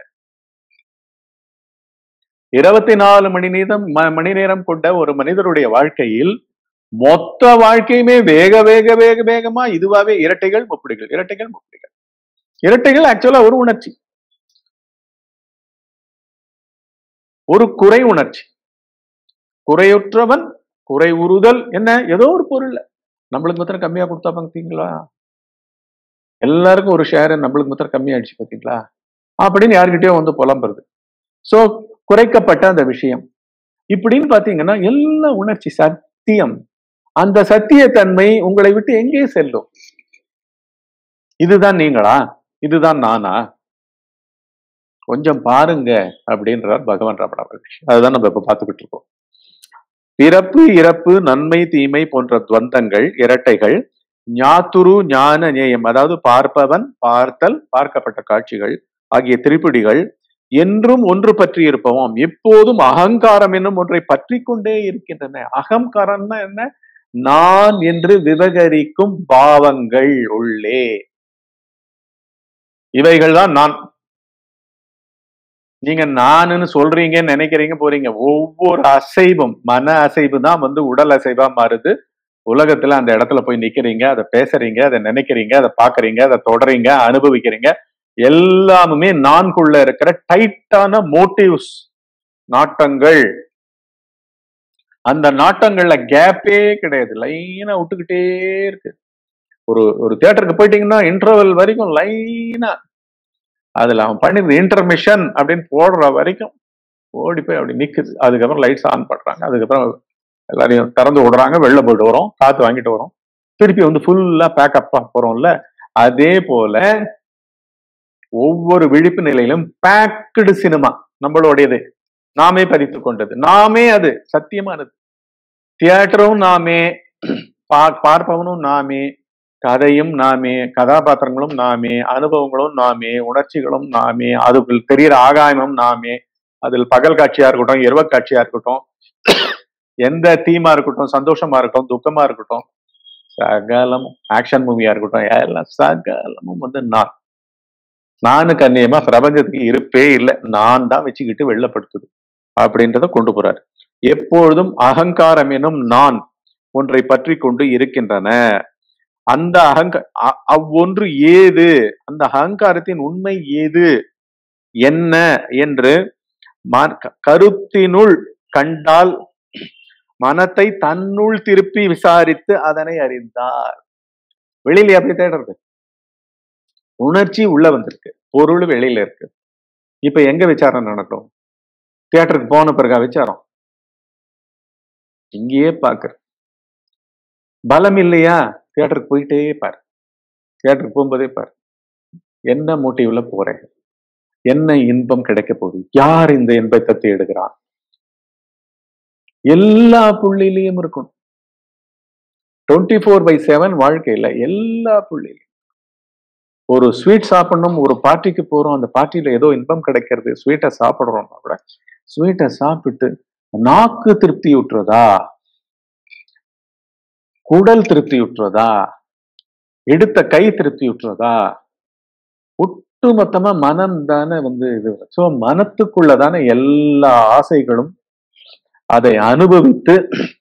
இருபத்தி நாலு மணி நேரம் மணி நேரம் கொண்ட ஒரு மனிதருடைய வாழ்க்கையில் மொத்த வாழ்க்கையுமே வேக வேக வேக வேகமா இதுவாவே இரட்டைகள் முப்படிகள் இரட்டைகள் முப்படிகள் இரட்டைகள் ஆக்சுவலா ஒரு உணர்ச்சி ஒரு குறை உணர்ச்சி குறையுற்றவன் குறை உறுதல் என்ன ஏதோ ஒரு பொருள் நம்மளுக்கு மாத்திரம் கம்மியா கொடுத்தா பார்த்தீங்களா எல்லாருக்கும் ஒரு ஷேர் நம்மளுக்கு மாத்திரம் கம்மியாயிடுச்சு பார்த்தீங்களா அப்படின்னு யாருக்கிட்டயோ வந்து புலம்புறது சோ குறைக்கப்பட்ட அந்த விஷயம் இப்படின்னு பாத்தீங்கன்னா எல்லா உணர்ச்சி சத்தியம் அந்த சத்தியத்தன்மை உங்களை விட்டு எங்கே செல்லும் இதுதான் நீங்களா இதுதான் நானா கொஞ்சம் பாருங்க அப்படின்றார் பகவான் ரமண மகர்ஷி அதுதான் நம்ம இப்ப பார்த்துக்கிட்டு இருக்கோம் பிறப்பு இறப்பு நன்மை தீமை போன்ற துவந்தங்கள் இரட்டைகள் ஞாத்துரு ஞான நேயம் அதாவது பார்ப்பவன் பார்த்தல் பார்க்கப்பட்ட காட்சிகள் ஆகிய திரிபுடிகள் என்றும் ஒன்று பற்றி இருப்போம் எப்போதும் அகங்காரம் என்னும் ஒன்றை பற்றி கொண்டே இருக்கின்றன அகங்காரம்னா என்ன நான் என்று விவகரிக்கும் பாவங்கள் உள்ளே இவைகள் தான் நான் நீங்க நானுன்னு சொல்றீங்கன்னு நினைக்கிறீங்க போறீங்க ஒவ்வொரு அசைவும் மன அசைவு தான் வந்து உடல் அசைவா மாறுது உலகத்துல அந்த இடத்துல போய் நிக்கிறீங்க அதை பேசுறீங்க அதை நினைக்கிறீங்க அதை பாக்குறீங்க அதை தொடறீங்க அனுபவிக்கிறீங்க எல்லாமுமே நான்குள்ள இருக்கிற டைட்டான மோட்டிவ்ஸ் நாட்டங்கள் அந்த நாட்டங்கள்ல கேப்பே கிடையாது லைனா விட்டுக்கிட்டே இருக்கு ஒரு ஒரு தியேட்டருக்கு போயிட்டீங்கன்னா இன்டர்வல் வரைக்கும் லைனா அதுல அவன் பண்ணிருந்த இன்டர்மிஷன் அப்படின்னு போடுற வரைக்கும் ஓடி போய் அப்படி நிக்குது அதுக்கப்புறம் லைட்ஸ் ஆன் பண்றாங்க அதுக்கப்புறம் எல்லாரையும் திறந்து விடுறாங்க வெளில போயிட்டு வரோம் காத்து வாங்கிட்டு வரோம் திருப்பி வந்து ஃபுல்லா பேக்கப் போறோம்ல அதே போல ஒவ்வொரு விழிப்பு நிலையிலும் பேக்கடு சினிமா நம்மளுடையது நாமே பதித்து கொண்டது நாமே அது சத்தியமானது தியேட்டரும் நாமே பார்ப்பவனும் நாமே கதையும் நாமே கதாபாத்திரங்களும் நாமே அனுபவங்களும் நாமே உணர்ச்சிகளும் நாமே அதுக்குள் தெரிகிற ஆகாயமும் நாமே அதில் பகல் காட்சியா இருக்கட்டும் இரவ காட்சியா இருக்கட்டும் எந்த தீமா இருக்கட்டும் சந்தோஷமா இருக்கட்டும் துக்கமா இருக்கட்டும் சகலமும் ஆக்ஷன் மூவியா இருக்கட்டும் எல்லாம் சகலமும் வந்து நான் நானுக்கு அந்நியமா பிரபஞ்சத்துக்கு இருப்பே இல்லை நான் தான் வச்சுக்கிட்டு வெளிலப்படுத்துது அப்படின்றத கொண்டு போறாரு எப்பொழுதும் அகங்காரம் எனும் நான் ஒன்றை பற்றி கொண்டு இருக்கின்றன அந்த அகங்க அ- அவ்வொன்று ஏது அந்த அகங்காரத்தின் உண்மை ஏது என்ன என்று ம- க- கருத்தினுள் கண்டால் மனத்தை தன்னுள் திருப்பி விசாரித்து அதனை அறிந்தார் வெளியில எப்படி தேடுறது உணர்ச்சி உள்ள வந்திருக்கு பொருள் வெளியில இருக்கு இப்ப எங்க விசாரணை நடக்கும் தியேட்டருக்கு போன பிறகா விசாரம் இங்கேயே பாக்குற பலம் இல்லையா தியேட்டருக்கு போயிட்டே பாரு தியேட்டருக்கு போகும்போதே பாரு என்ன மோட்டிவ்ல போறேன் என்ன இன்பம் கிடைக்க போகுது யார் இந்த இன்பத்தை தேடுகிறான் எல்லா புள்ளிலையும் இருக்கும் டுவெண்ட்டி ஃபோர் பை செவன் வாழ்க்கையில எல்லா புள்ளிலையும் ஒரு ஸ்வீட் சாப்பிடணும் ஒரு பார்ட்டிக்கு போறோம் அந்த பார்ட்டியில ஏதோ இன்பம் கிடைக்கிறது ஸ்வீட்டை சாப்பிடுறோம்னா கூட ஸ்வீட்டை சாப்பிட்டு நாக்கு திருப்தி விட்டுறதா குடல் திருப்தி விட்டுறதா எடுத்த கை திருப்தி விட்டுறதா ஒட்டு மொத்தமா மனம் தானே வந்து இது சோ மனத்துக்குள்ளதானே எல்லா ஆசைகளும் அதை அனுபவித்து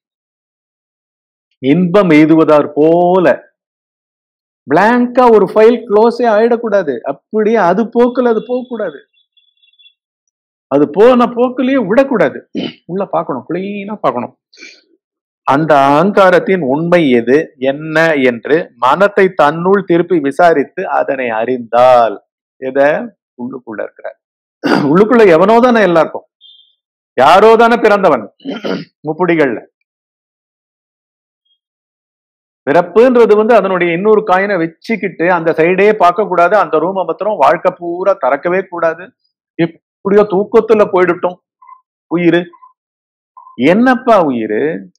இன்பம் எய்துவதார் போல பிளாங்கா ஒரு ஃபைல் க்ளோஸே ஆயிடக்கூடாது அப்படியே அது போக்குல அது போகக்கூடாது அது போன போக்குலயே விடக்கூடாது உள்ள பார்க்கணும் கிளீனா பார்க்கணும் அந்த அகங்காரத்தின் உண்மை எது என்ன என்று மனத்தை தன்னுள் திருப்பி விசாரித்து அதனை அறிந்தால் எத உள்ளுக்குள்ள இருக்கிற உள்ளுக்குள்ள எவனோ தானே எல்லாருக்கும் யாரோ தானே பிறந்தவன் முப்புடிகள்ல பிறப்புன்றது வந்து அதனுடைய இன்னொரு காயினை வச்சுக்கிட்டு அந்த சைடே பார்க்க கூடாது அந்த ரூமை மாத்திரம் வாழ்க்கை பூரா திறக்கவே கூடாது எப்படியோ தூக்கத்துல போயிடட்டும் உயிர் என்னப்பா உயிர்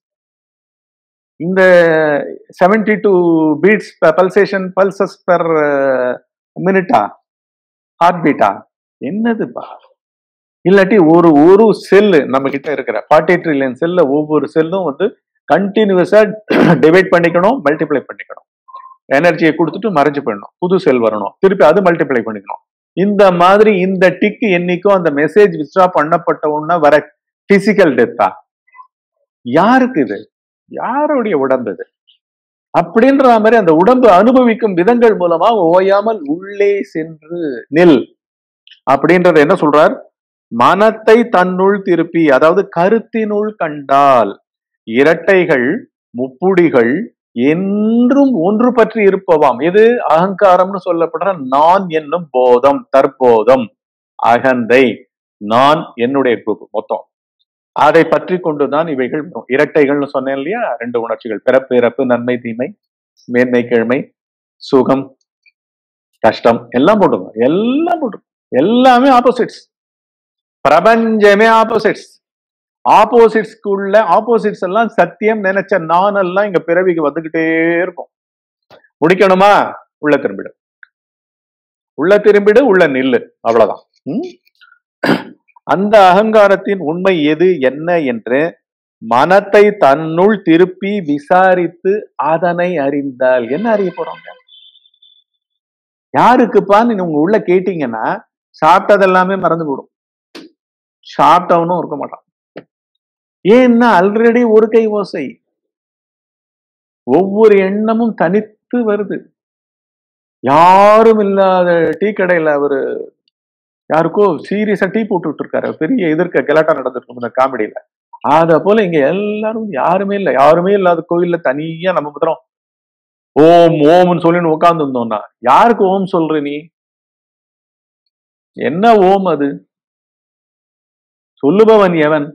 இந்த seventy two beats pulsation pulses per மினிட்டா ஹார்ட் பீட்டா என்னதுப்பா இல்லாட்டி ஒரு ஒரு செல்லு நம்ம கிட்ட இருக்கிற ஃபார்ட்டி ட்ரில்லியன் செல்ல ஒவ்வொரு செல்லும் வந்து கண்டினியூஸா டிவைட் பண்ணிக்கணும் மல்டிப்ளை பண்ணிக்கணும் எனர்ஜியை கொடுத்துட்டு மறைஞ்சு போயிடணும் புது செல் வரணும் திருப்பி அது மல்டிப்ளை பண்ணிக்கணும் இந்த மாதிரி இந்த டிக் என்னைக்கும் அந்த மெசேஜ் வித்ரா பண்ணப்பட்ட உடனே வர பிசிக்கல் டெத்தா யாருக்கு இது யாருடைய உடம்பு இது அப்படின்ற மாதிரி அந்த உடம்பு அனுபவிக்கும் விதங்கள் மூலமா ஓயாமல் உள்ளே சென்று நில் அப்படின்றத என்ன சொல்றார் மனத்தை தன்னுள் திருப்பி அதாவது கருத்தினுள் கண்டால் இரட்டைகள் முப்புடிகள் என்றும் ஒன்று பற்றி இருப்பவாம் இது அகங்காரம்னு சொல்லப்படுற நான் என்னும் போதம் தற்போதம் அகந்தை நான் என்னுடைய குரூப் மொத்தம் அதை பற்றி கொண்டுதான் இவைகள் வரும் இரட்டைகள்னு சொன்னேன் இல்லையா ரெண்டு உணர்ச்சிகள் பிறப்பு இறப்பு நன்மை தீமை மேன்மை கிழமை சுகம் கஷ்டம் எல்லாம் போட்டுங்க எல்லாம் போட்டுங்க எல்லாமே ஆப்போசிட்ஸ் பிரபஞ்சமே ஆப்போசிட்ஸ் ஆப்போசிட்ஸ்க்குள்ள ஆப்போசிட்ஸ் எல்லாம் சத்தியம் நினைச்ச நான் எல்லாம் இங்க பிறவிக்கு வந்துகிட்டே இருக்கும் முடிக்கணுமா உள்ள திரும்பிடு உள்ள திரும்பிடு உள்ள நில்லு அவ்வளவுதான் ம்? அந்த அகங்காரத்தின் உண்மை எது என்ன என்று மனத்தை தன்னுள் திருப்பி விசாரித்து அதனை அறிந்தால் என்ன அறிய போறோங்க யாருக்குப்பா நீங்க உங்க உள்ள கேட்டீங்கன்னா சாப்பிட்டது எல்லாமே மறந்து போடும் சாப்பிட்டவனும் இருக்க மாட்டான் ஏன்னா ஆல்ரெடி ஒரு கை ஓசை ஒவ்வொரு எண்ணமும் தனித்து வருது யாரும் இல்லாத டீ கடையில அவரு யாருக்கோ சீரியஸா டீ போட்டுட்டு இருக்காரு பெரிய எதிர்க்க கலாட்டா நடந்துட்டு இருக்கும் இந்த காமெடியில அத போல இங்க எல்லாரும் யாருமே இல்ல யாருமே இல்லாத கோயில்ல தனியா நம்ம மாத்திரம் ஓம் ஓம்னு சொல்லின்னு உட்கார்ந்து இருந்தோம்னா யாருக்கு ஓம் சொல்ற நீ என்ன ஓம் அது சொல்லுபவன் எவன்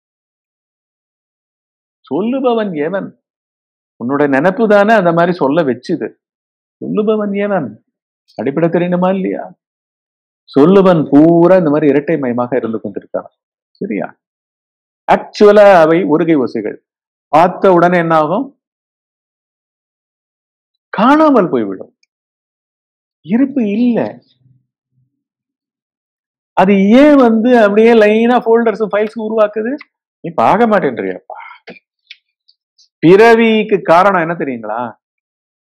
சொல்லுபவன் எவன் உன்னோட நினைப்பு தானே அந்த மாதிரி சொல்ல வச்சுது சொல்லுபவன் எவன் அடிப்படை தெரியணுமா இல்லையா சொல்லுவன் பூரா இந்த மாதிரி இரட்டை மயமாக இருந்து கொண்டிருக்கான் சரியா ஆக்சுவலா அவை ஒருகை ஓசைகள் பார்த்த உடனே என்ன ஆகும் காணாமல் போய்விடும் இருப்பு இல்லை அது ஏன் வந்து அப்படியே லைனா ஃபோல்டர்ஸ் ஃபைல்ஸ் உருவாக்குது நீ பார்க்க மாட்டேன்றியப்பா பிறவிக்கு காரணம் என்ன தெரியுங்களா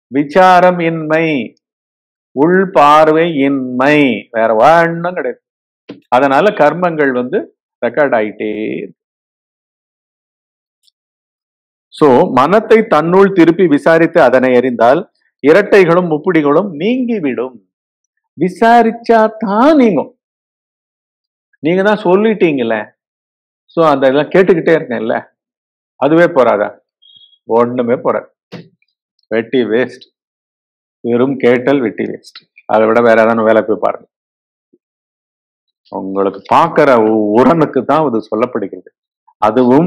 விசாரம் இன்மை உள் பார்வை இன்மை வேற ஒண்ணும் கிடையாது அதனால கர்மங்கள் வந்து ரெக்கார்ட் ஆயிட்டே சோ மனத்தை தன்னுள் திருப்பி விசாரித்து அதனை அறிந்தால் இரட்டைகளும் முப்புடிகளும் நீங்கிவிடும் விசாரிச்சா தான் நீங்கும் நீங்க தான் சொல்லிட்டீங்கல்ல சோ அந்த இதெல்லாம் கேட்டுக்கிட்டே இருக்கேன்ல அதுவே போறாதா ஒண்ணுமே போறாது வெட்டி வேஸ்ட் வெறும் கேட்டல் வெட்டி வேஸ்ட் அதை விட வேற ஏதாவது வேலை போய் பாருங்க உங்களுக்கு பார்க்கிற உரனுக்கு தான் இது சொல்லப்படுகிறது அதுவும்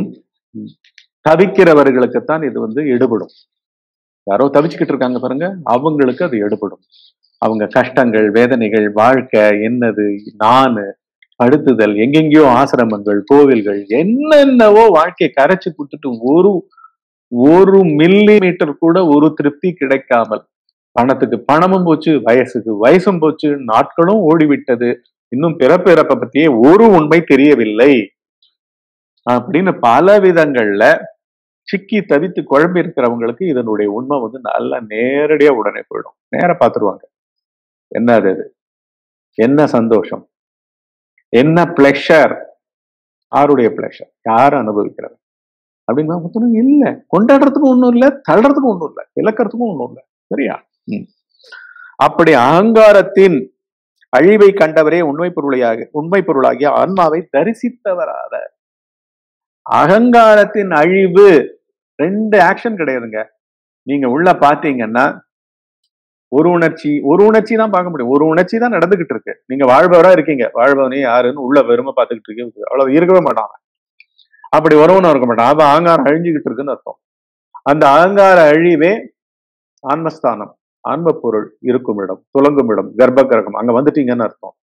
தவிக்கிறவர்களுக்குத்தான் இது வந்து எடுபடும் யாரோ தவிச்சுக்கிட்டு இருக்காங்க பாருங்க அவங்களுக்கு அது எடுபடும் அவங்க கஷ்டங்கள் வேதனைகள் வாழ்க்கை என்னது நானு படுத்துதல் எங்கெங்கேயோ ஆசிரமங்கள் கோவில்கள் என்னென்னவோ வாழ்க்கையை கரைச்சு கொடுத்துட்டு ஒரு ஒரு மில்லி மீட்டர் கூட ஒரு திருப்தி கிடைக்காமல் பணத்துக்கு பணமும் போச்சு வயசுக்கு வயசும் போச்சு நாட்களும் ஓடிவிட்டது இன்னும் பிறப்பிறப்பை பத்தியே ஒரு உண்மை தெரியவில்லை அப்படின்னு பல விதங்கள்ல சிக்கி தவித்து குழம்பி இருக்கிறவங்களுக்கு இதனுடைய உண்மை வந்து நல்லா நேரடியா உடனே போயிடும் நேர பார்த்துருவாங்க என்ன அது அது என்ன சந்தோஷம் என்ன பிளஷர் யாருடைய பிளஷர் யார் அனுபவிக்கிறது அப்படின்னா மொத்தம் இல்லை கொண்டாடுறதுக்கும் ஒன்றும் இல்லை தள்ளுறதுக்கும் ஒன்றும் இல்லை இழக்கிறதுக்கும் ஒன்றும் இல்லை சரியா அப்படி அகங்காரத்தின் அழிவை கண்டவரே உண்மை பொருளையாக உண்மை பொருளாகிய ஆன்மாவை தரிசித்தவராத அகங்காரத்தின் அழிவு ரெண்டு ஆக்ஷன் கிடையாதுங்க நீங்க உள்ள பாத்தீங்கன்னா ஒரு உணர்ச்சி ஒரு உணர்ச்சி தான் பார்க்க முடியும் ஒரு உணர்ச்சி தான் நடந்துகிட்டு இருக்கு நீங்க வாழ்பவரா இருக்கீங்க வாழ்பவனே யாருன்னு உள்ள வெறுமை பார்த்துக்கிட்டு இருக்கீங்க அவ்வளவு இருக்கவே மாட்டாங்க அப்படி வருவனும் இருக்க மாட்டான் அப்ப அகங்காரம் அழிஞ்சுக்கிட்டு இருக்குன்னு அர்த்தம் அந்த அகங்கார அழிவே ஆன்மஸ்தானம் ஆன்ம பொருள் இருக்கும் இடம் துலங்கும் இடம் கர்ப்ப கிரகம் அங்க வந்துட்டீங்கன்னு அர்த்தம்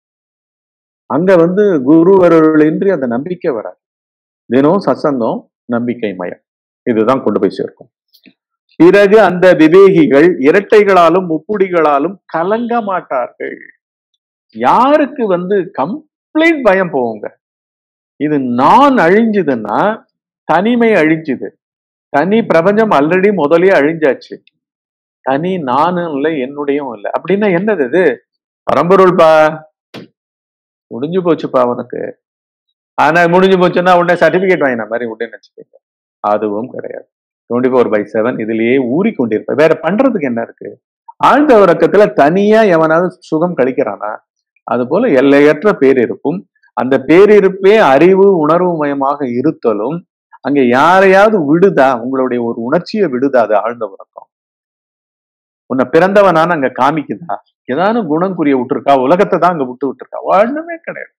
அங்க வந்து குருவருளின்றி அந்த நம்பிக்கை வராது தினம் சத்சங்கம் நம்பிக்கை மயம் இதுதான் கொண்டு போய் சேர்க்கும் பிறகு அந்த விவேகிகள் இரட்டைகளாலும் முப்புடிகளாலும் கலங்க மாட்டார்கள் யாருக்கு வந்து கம்ப்ளீட் பயம் போவோங்க இது நான் அழிஞ்சுதுன்னா தனிமை அழிஞ்சுது தனி பிரபஞ்சம் ஆல்ரெடி முதலே அழிஞ்சாச்சு தனி நானும் இல்லை என்னுடையும் இல்லை அப்படின்னா என்னது இது பரம்பொருள்பா முடிஞ்சு போச்சுப்பா அவனுக்கு ஆனா முடிஞ்சு போச்சுன்னா உடனே சர்டிபிகேட் வாங்கின மாதிரி உடனே நினைச்சுக்கீங்க அதுவும் கிடையாது டுவெண்ட்டி ஃபோர் பை செவன் இதுலயே ஊறிக்கொண்டிருப்ப வேற பண்றதுக்கு என்ன இருக்கு ஆழ்ந்த உறக்கத்துல தனியா எவனாவது சுகம் கழிக்கிறானா அது போல எல்லையற்ற பேரிருப்பும் அந்த பேரிருப்பே அறிவு உணர்வு மயமாக இருத்தலும் அங்க யாரையாவது விடுதா உங்களுடைய ஒரு உணர்ச்சியை விடுதா அது ஆழ்ந்த உறக்கம் உன்னை பிறந்தவனான அங்க காமிக்குதா ஏதாவது குணம் குறிய விட்டுருக்கா உலகத்தை தான் அங்க விட்டு விட்டுருக்கா ஒண்ணுமே கிடையாது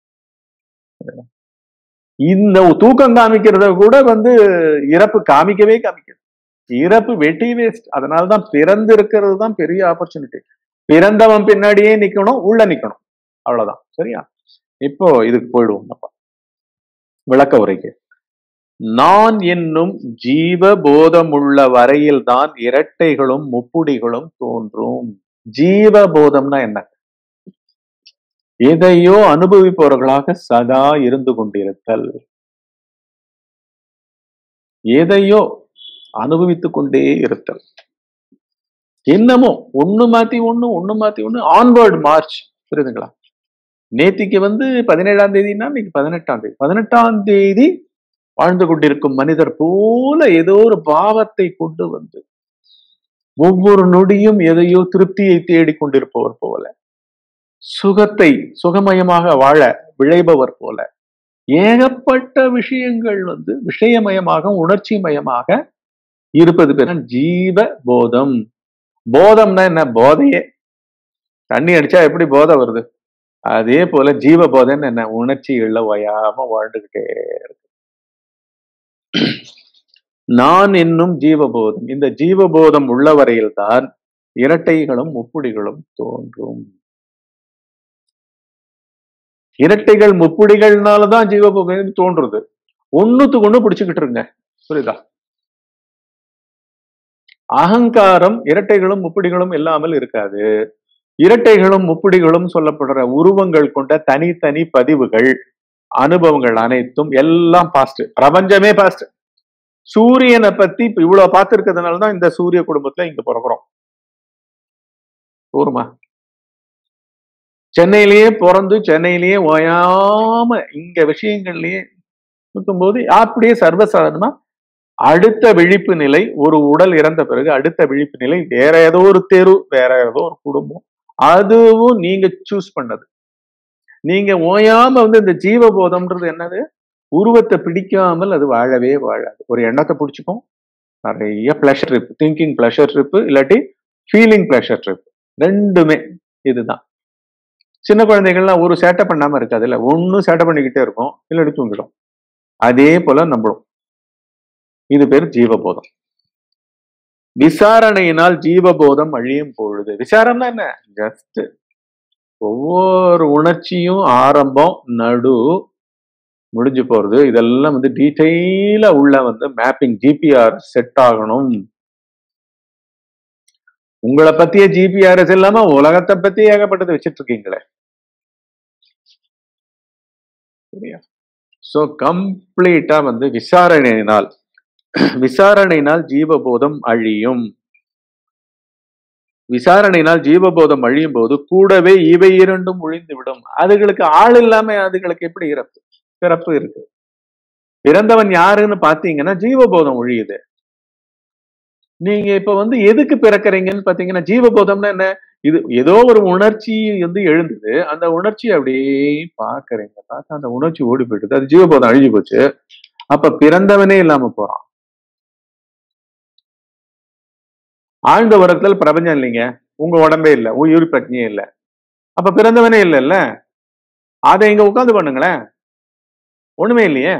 இந்த தூக்கம் காமிக்கிறத கூட வந்து இறப்பு காமிக்கவே காமிக்குது இறப்பு வெட்டி வேஸ்ட் அதனாலதான் பிறந்து இருக்கிறது தான் பெரிய ஆப்பர்ச்சுனிட்டி பிறந்தவன் பின்னாடியே நிக்கணும் உள்ள நிக்கணும் அவ்வளவுதான் சரியா இப்போ இதுக்கு போயிடுவோம் நம்ம விளக்க உரைக்கு நான் என்னும் ஜீவ போதமுள்ள வரையில் தான் இரட்டைகளும் முப்புடிகளும் தோன்றும் ஜீவ போதம்னா என்ன எதையோ அனுபவிப்பவர்களாக சதா இருந்து கொண்டிருத்தல் எதையோ அனுபவித்துக் கொண்டே இருத்தல் என்னமோ ஒண்ணு மாத்தி ஒண்ணு ஒண்ணு மாத்தி ஒண்ணு ஆன்வர்டு மார்ச் புரியுதுங்களா நேத்திக்கு வந்து பதினேழாம் தேதினா இன்னைக்கு பதினெட்டாம் தேதி பதினெட்டாம் தேதி வாழ்ந்து கொண்டிருக்கும் மனிதர் போல ஏதோ ஒரு பாவத்தை கொண்டு வந்து ஒவ்வொரு நொடியும் எதையோ திருப்தியை தேடிக் கொண்டிருப்பவர் போல சுகத்தை சுகமயமாக வாழ விளைபவர் போல ஏகப்பட்ட விஷயங்கள் வந்து விஷயமயமாக உணர்ச்சி மயமாக இருப்பது பேர் ஜீவ போதம் போதம்னா என்ன போதையே தண்ணி அடிச்சா எப்படி போதை வருது அதே போல ஜீவ போதைன்னு என்ன உணர்ச்சிகள்ல ஓயாம வாழ்ந்துகிட்டே இருக்கு நான் என்னும் ஜீவபோதம் இந்த ஜீவபோதம் உள்ளவரையில் தான் இரட்டைகளும் முப்புடிகளும் தோன்றும் இரட்டைகள் முப்புடிகள்னாலதான் ஜீவபோதம் தோன்றுறது ஒண்ணுத்துக்கு ஒண்ணு பிடிச்சுக்கிட்டு இருங்க புரியுதா அகங்காரம் இரட்டைகளும் முப்புடிகளும் இல்லாமல் இருக்காது இரட்டைகளும் முப்புடிகளும் சொல்லப்படுற உருவங்கள் கொண்ட தனித்தனி பதிவுகள் அனுபவங்கள் அனைத்தும் எல்லாம் பாஸ்ட் பிரபஞ்சமே பாஸ்ட் சூரியனை பத்தி இப்ப இவ்வளவு பார்த்திருக்கிறதுனால தான் இந்த சூரிய குடும்பத்துல இங்க பிறக்கிறோம் ஊருமா சென்னையிலேயே பிறந்து சென்னையிலேயே ஓயாம இங்க விஷயங்கள்லயே இருக்கும்போது அப்படியே சர்வசாதாரணமா அடுத்த விழிப்பு நிலை ஒரு உடல் இறந்த பிறகு அடுத்த விழிப்பு நிலை வேற ஏதோ ஒரு தெரு வேற ஏதோ ஒரு குடும்பம் அதுவும் நீங்க சூஸ் பண்ணது நீங்க ஓயாம வந்து இந்த ஜீவபோதம்ன்றது என்னது உருவத்தை பிடிக்காமல் அது வாழவே வாழாது ஒரு எண்ணத்தை பிடிச்சிக்கும் நிறைய pleasure trip thinking pleasure trip இல்லாட்டி ஃபீலிங் பிளஷர் ட்ரிப் ரெண்டுமே இதுதான் சின்ன குழந்தைகள்லாம் ஒரு சேட்டை பண்ணாம இருக்காது இல்ல ஒன்னும் சேட்டை பண்ணிக்கிட்டே இருக்கும் இல்லாட்டி தூங்கிடும் அதே போல நம்மளும் இது பேர் ஜீவபோதம் விசாரணையினால் ஜீவபோதம் அழியும் பொழுது விசாரம்னா என்ன ஜஸ்ட் ஒவ்வொரு உணர்ச்சியும் ஆரம்பம் நடு முடிஞ்சு போறது இதெல்லாம் வந்து டீட்டெயிலா உள்ள வந்து மேப்பிங் ஜிபிஆர் செட் ஆகணும் உங்களை பத்திய ஜிபிஆர்எஸ் இல்லாம உலகத்தை பத்தி ஏகப்பட்டது வச்சிட்டு இருக்கீங்களே சரியா சோ கம்ப்ளீட்டா வந்து விசாரணையினால் விசாரணையினால் ஜீவபோதம் அழியும் விசாரணையினால் ஜீவபோதம் அழியும் போது கூடவே இவை இரண்டும் ஒழிந்து விடும் அதுகளுக்கு ஆள் இல்லாம அதுகளுக்கு எப்படி இறப்பு பிறப்பு இருக்கு பிறந்தவன் யாருன்னு பாத்தீங்கன்னா ஜீவபோதம் ஒழியுது நீங்க இப்ப வந்து எதுக்கு பிறக்கறீங்கன்னு பாத்தீங்கன்னா ஜீவபோதம்னா என்ன இது ஏதோ ஒரு உணர்ச்சி வந்து எழுந்தது அந்த உணர்ச்சி அப்படியே பாக்குறீங்க பார்த்தா அந்த உணர்ச்சி ஓடி போயிடுது அது ஜீவபோதம் அழிஞ்சு போச்சு அப்ப பிறந்தவனே இல்லாம போறான் ஆழ்ந்த உரத்தில் பிரபஞ்சம் இல்லைங்க உங்க உடம்பே இல்லை உயிர் பிரச்சனையே இல்லை அப்ப பிறந்தவனே இல்லைல்ல அதை இங்க உட்காந்து பண்ணுங்களேன் ஒண்ணுமே இல்லையே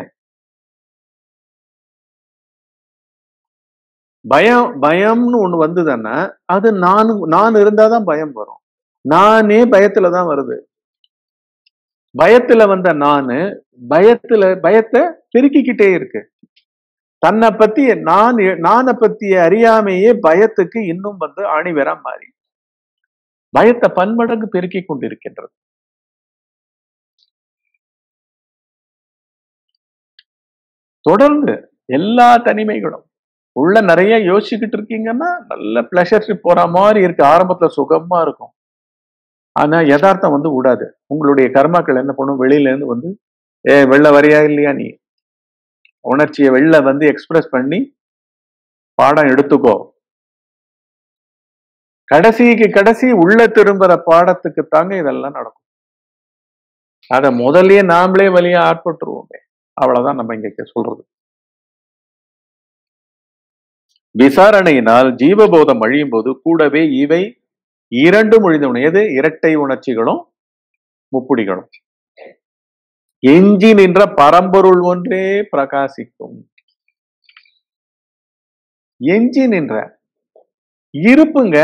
பயம் பயம்னு ஒண்ணு வந்ததுன்னா அது நான் நான் இருந்தாதான் பயம் வரும் நானே பயத்துல தான் வருது பயத்துல வந்த நானு பயத்துல பயத்தை பெருக்கிக்கிட்டே இருக்கு தன்னை பத்தி நான் நானை பத்திய அறியாமையே பயத்துக்கு இன்னும் வந்து அணிவரா மாறி பயத்தை பன்மடங்கு பெருக்கி கொண்டிருக்கின்றது தொடர்ந்து எல்லா தனிமைகளும் உள்ள நிறைய யோசிச்சுக்கிட்டு இருக்கீங்கன்னா நல்ல பிளஷர் ட்ரிப் போற மாதிரி இருக்கு ஆரம்பத்துல சுகமா இருக்கும் ஆனா யதார்த்தம் வந்து விடாது உங்களுடைய கர்மாக்கள் என்ன பண்ணும் வெளியில இருந்து வந்து ஏ வெளில வரியா இல்லையா நீ உணர்ச்சியை வெளில வந்து எக்ஸ்பிரஸ் பண்ணி பாடம் எடுத்துக்கோ கடைசிக்கு கடைசி உள்ள திரும்புற பாடத்துக்கு தாங்க இதெல்லாம் நடக்கும் அத முதல்லயே நாமளே வழியா ஆட்பட்டுருவோமே அவ்வளவுதான் நம்ம இங்க சொல்றது விசாரணையினால் ஜீவபோதம் அழியும் போது கூடவே இவை இரண்டும் ஒழிந்தவன எது இரட்டை உணர்ச்சிகளும் முப்புடிகளும் எஞ்சி நின்ற பரம்பொருள் ஒன்றே பிரகாசிக்கும் எஞ்சி நின்ற இருப்புங்க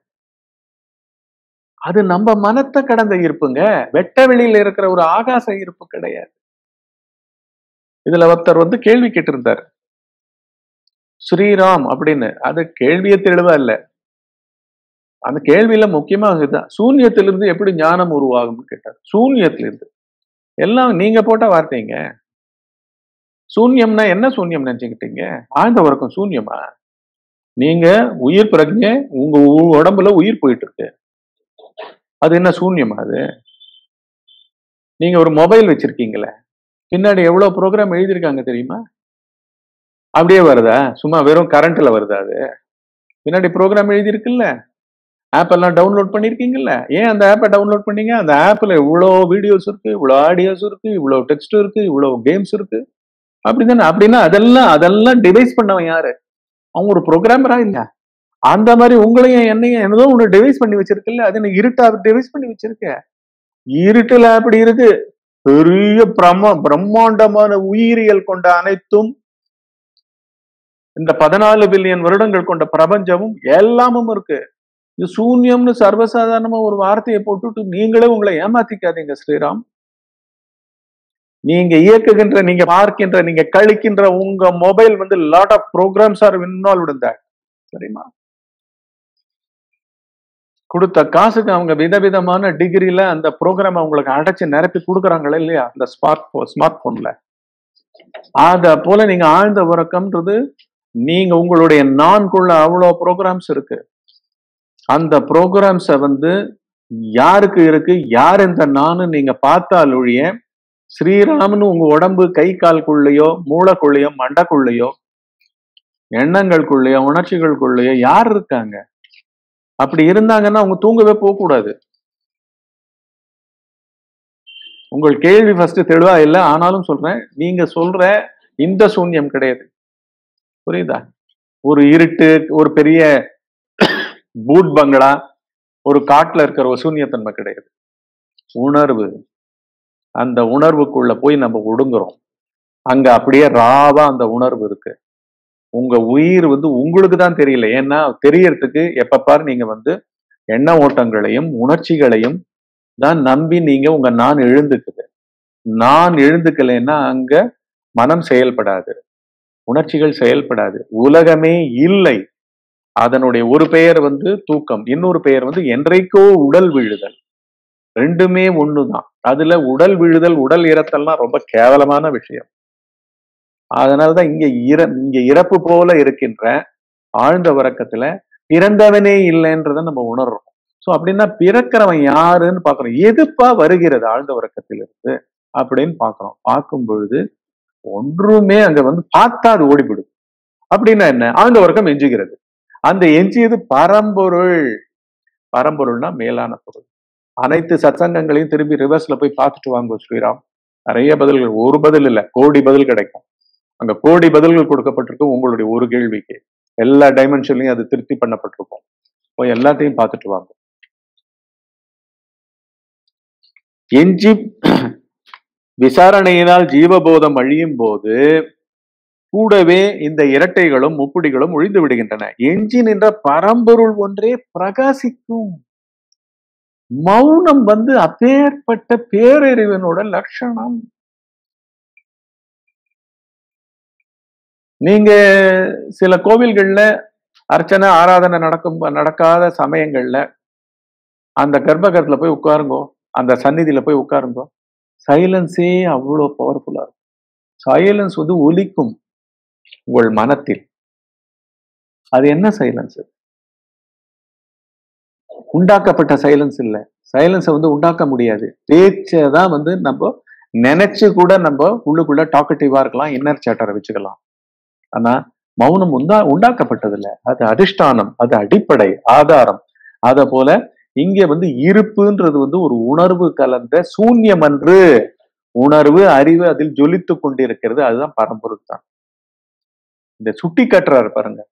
அது நம்ம மனத்தை கடந்த இருப்புங்க வெட்ட வெளியில இருக்கிற ஒரு ஆகாச இருப்பு கிடையாது இதுல ஒருத்தர் வந்து கேள்வி கேட்டிருந்தார் ஸ்ரீராம் அப்படின்னு அது கேள்வியே தெளிவா இல்ல அந்த கேள்வியில முக்கியமா இதுதான் சூன்யத்திலிருந்து எப்படி ஞானம் உருவாகும்னு கேட்டார் சூன்யத்திலிருந்து எல்லாம் நீங்க போட்ட வார்த்தைங்க சூன்யம்னா என்ன சூன்யம் நினைச்சுக்கிட்டீங்க ஆழ்ந்த உறக்கம் சூன்யமா நீங்க உயிர் பிரஜை உங்க உடம்புல உயிர் போயிட்டு இருக்கு அது என்ன சூன்யமா அது நீங்க ஒரு மொபைல் வச்சிருக்கீங்களே பின்னாடி எவ்வளவு ப்ரோக்ராம் எழுதியிருக்காங்க தெரியுமா அப்படியே வருதா சும்மா வெறும் கரண்ட்ல வருதா அது பின்னாடி ப்ரோக்ராம் எழுதியிருக்குல்ல ஆப் எல்லாம் டவுன்லோட் பண்ணிருக்கீங்கல்ல ஏன் அந்த ஆப்பை டவுன்லோட் பண்ணீங்க அந்த ஆப்ல இவ்வளோ வீடியோஸ் இருக்கு இவ்வளோ ஆடியோஸ் இருக்கு இவ்வளோ டெக்ஸ்ட் இருக்கு இவ்வளோ கேம்ஸ் இருக்கு அப்படிதானே அப்படின்னா அதெல்லாம் அதெல்லாம் டிவைஸ் பண்ணவன் யாரு அவங்க ஒரு ப்ரோக்ராமரா இல்ல அந்த மாதிரி உங்களையும் என்னையும் என்னதோ ஒன்று டிவைஸ் பண்ணி வச்சிருக்குல்ல அது என்ன இருட்டா டிவைஸ் பண்ணி வச்சிருக்க இருட்டுல அப்படி இருக்கு பெரிய பிரம்ம பிரம்மாண்டமான உயிரியல் கொண்ட அனைத்தும் இந்த பதினாலு பில்லியன் வருடங்கள் கொண்ட பிரபஞ்சமும் எல்லாமும் இருக்கு இது சூன்யம்னு சர்வசாதாரணமா ஒரு வார்த்தையை போட்டுட்டு நீங்களே உங்களை ஏமாத்திக்காதீங்க ஸ்ரீராம் நீங்க இயக்குகின்ற நீங்க பார்க்கின்ற நீங்க கழிக்கின்ற உங்க மொபைல் வந்து lot of programs are involve இந்த சரிமா கொடுத்த காசுக்கு அவங்க விதவிதமான டிகிரில அந்த ப்ரோக்ராம் அவங்களுக்கு அடைச்சு நிரப்பி கொடுக்குறாங்களே இல்லையா அந்த ஸ்மார்ட் ஸ்மார்ட் போன்ல அத போல நீங்க ஆழ்ந்த உறக்கம்ன்றது நீங்க உங்களுடைய நான்குள்ள அவ்வளோ ப்ரோக்ராம்ஸ் இருக்கு அந்த ப்ரோக்ராம்ஸை வந்து யாருக்கு இருக்கு யார் இந்த நானு நீங்க பார்த்தால் ஒழிய ஸ்ரீராமன் உங்க உடம்பு கை கால்குள்ளேயோ மூளைக்குள்ளேயோ மண்டைக்குள்ளேயோ எண்ணங்களுக்குள்ளேயோ உணர்ச்சிகளுக்குள்ளேயோ யார் இருக்காங்க அப்படி இருந்தாங்கன்னா அவங்க தூங்கவே போக கூடாது உங்கள் கேள்வி ஃபர்ஸ்ட் தெளிவா இல்லை ஆனாலும் சொல்றேன் நீங்க சொல்ற இந்த சூன்யம் கிடையாது புரியுதா ஒரு இருட்டு ஒரு பெரிய பூட் பங்களா ஒரு காட்டுல இருக்கிற ஒரு சூன்யத்தன்மை கிடையாது உணர்வு அந்த உணர்வுக்குள்ள போய் நம்ம ஒடுங்குறோம் அங்க அப்படியே ராவா அந்த உணர்வு இருக்கு உங்க உயிர் வந்து உங்களுக்கு தான் தெரியல ஏன்னா தெரியறதுக்கு எப்ப பாரு நீங்க வந்து எண்ண ஓட்டங்களையும் உணர்ச்சிகளையும் தான் நம்பி நீங்க உங்க நான் எழுந்துக்குது நான் எழுந்துக்கலைன்னா அங்க மனம் செயல்படாது உணர்ச்சிகள் செயல்படாது உலகமே இல்லை அதனுடைய ஒரு பெயர் வந்து தூக்கம் இன்னொரு பெயர் வந்து என்றைக்கோ உடல் விழுதல் ரெண்டுமே ஒண்ணுதான் அதுல உடல் விழுதல் உடல் இறத்தல்லாம் ரொம்ப கேவலமான விஷயம் அதனாலதான் இங்க இற இங்க இறப்பு போல இருக்கின்ற ஆழ்ந்த உறக்கத்துல பிறந்தவனே இல்லைன்றத நம்ம உணர்றோம் சோ அப்படின்னா பிறக்கிறவன் யாருன்னு பாக்குறோம் எதுப்பா வருகிறது ஆழ்ந்த உறக்கத்திலிருந்து அப்படின்னு பாக்குறோம் பார்க்கும் பொழுது ஒன்றுமே அங்க வந்து பார்த்தா அது ஓடிவிடுது அப்படின்னா என்ன ஆழ்ந்த உறக்கம் எஞ்சுகிறது அந்த எஞ்சியது பரம்பொருள் பரம்பொருள்னா மேலான பொருள் அனைத்து சத்சங்கங்களையும் திரும்பி ரிவர்ஸ்ல போய் பார்த்துட்டு வாங்க ஸ்ரீராம் நிறைய பதில்கள் ஒரு பதில் இல்ல கோடி பதில் கிடைக்கும் அங்க கோடி பதில்கள் கொடுக்கப்பட்டிருக்கும் உங்களுடைய ஒரு கேள்விக்கு எல்லா டைமென்ஷன்லயும் அது திருப்தி பண்ணப்பட்டிருக்கும் போய் எல்லாத்தையும் பார்த்துட்டு வாங்க எஞ்சி விசாரணையினால் ஜீவபோதம் அழியும் போது கூடவே இந்த இரட்டைகளும் முப்புடிகளும் ஒழிந்து விடுகின்றன எஞ்சி நின்ற பரம்பொருள் ஒன்றே பிரகாசிக்கும் மௌனம் வந்து அப்பேற்பட்ட பேரறிவனோட லட்சணம் நீங்க சில கோவில்கள்ல அர்ச்சனை ஆராதனை நடக்கும் நடக்காத சமயங்கள்ல அந்த கர்ப்பகரத்துல போய் உட்காருங்கோ அந்த சந்நிதியில போய் உட்காருங்கோ சைலன்ஸே அவ்வளோ பவர்ஃபுல்லா இருக்கும் சைலன்ஸ் வந்து ஒலிக்கும் உங்கள் மனத்தில் அது என்ன சைலன்ஸ் உண்டாக்கப்பட்ட சைலன்ஸ் இல்ல சைலன்ஸை வந்து உண்டாக்க முடியாது பேச்சை தான் வந்து நம்ம நினைச்சு கூட நம்ம உள்ளுக்குள்ள டாக்கட்டிவா இருக்கலாம் இன்னர் சேட்டரை வச்சுக்கலாம் ஆனா மௌனம் உண்டா உண்டாக்கப்பட்டது இல்ல அது அதிஷ்டானம் அது அடிப்படை ஆதாரம் அத போல இங்க வந்து இருப்புன்றது வந்து ஒரு உணர்வு கலந்த சூன்யம் அன்று உணர்வு அறிவு அதில் ஜொலித்து கொண்டிருக்கிறது அதுதான் பரம்பொருள் தான் இந்த சுட்டி கட்டுறாரு பாருங்க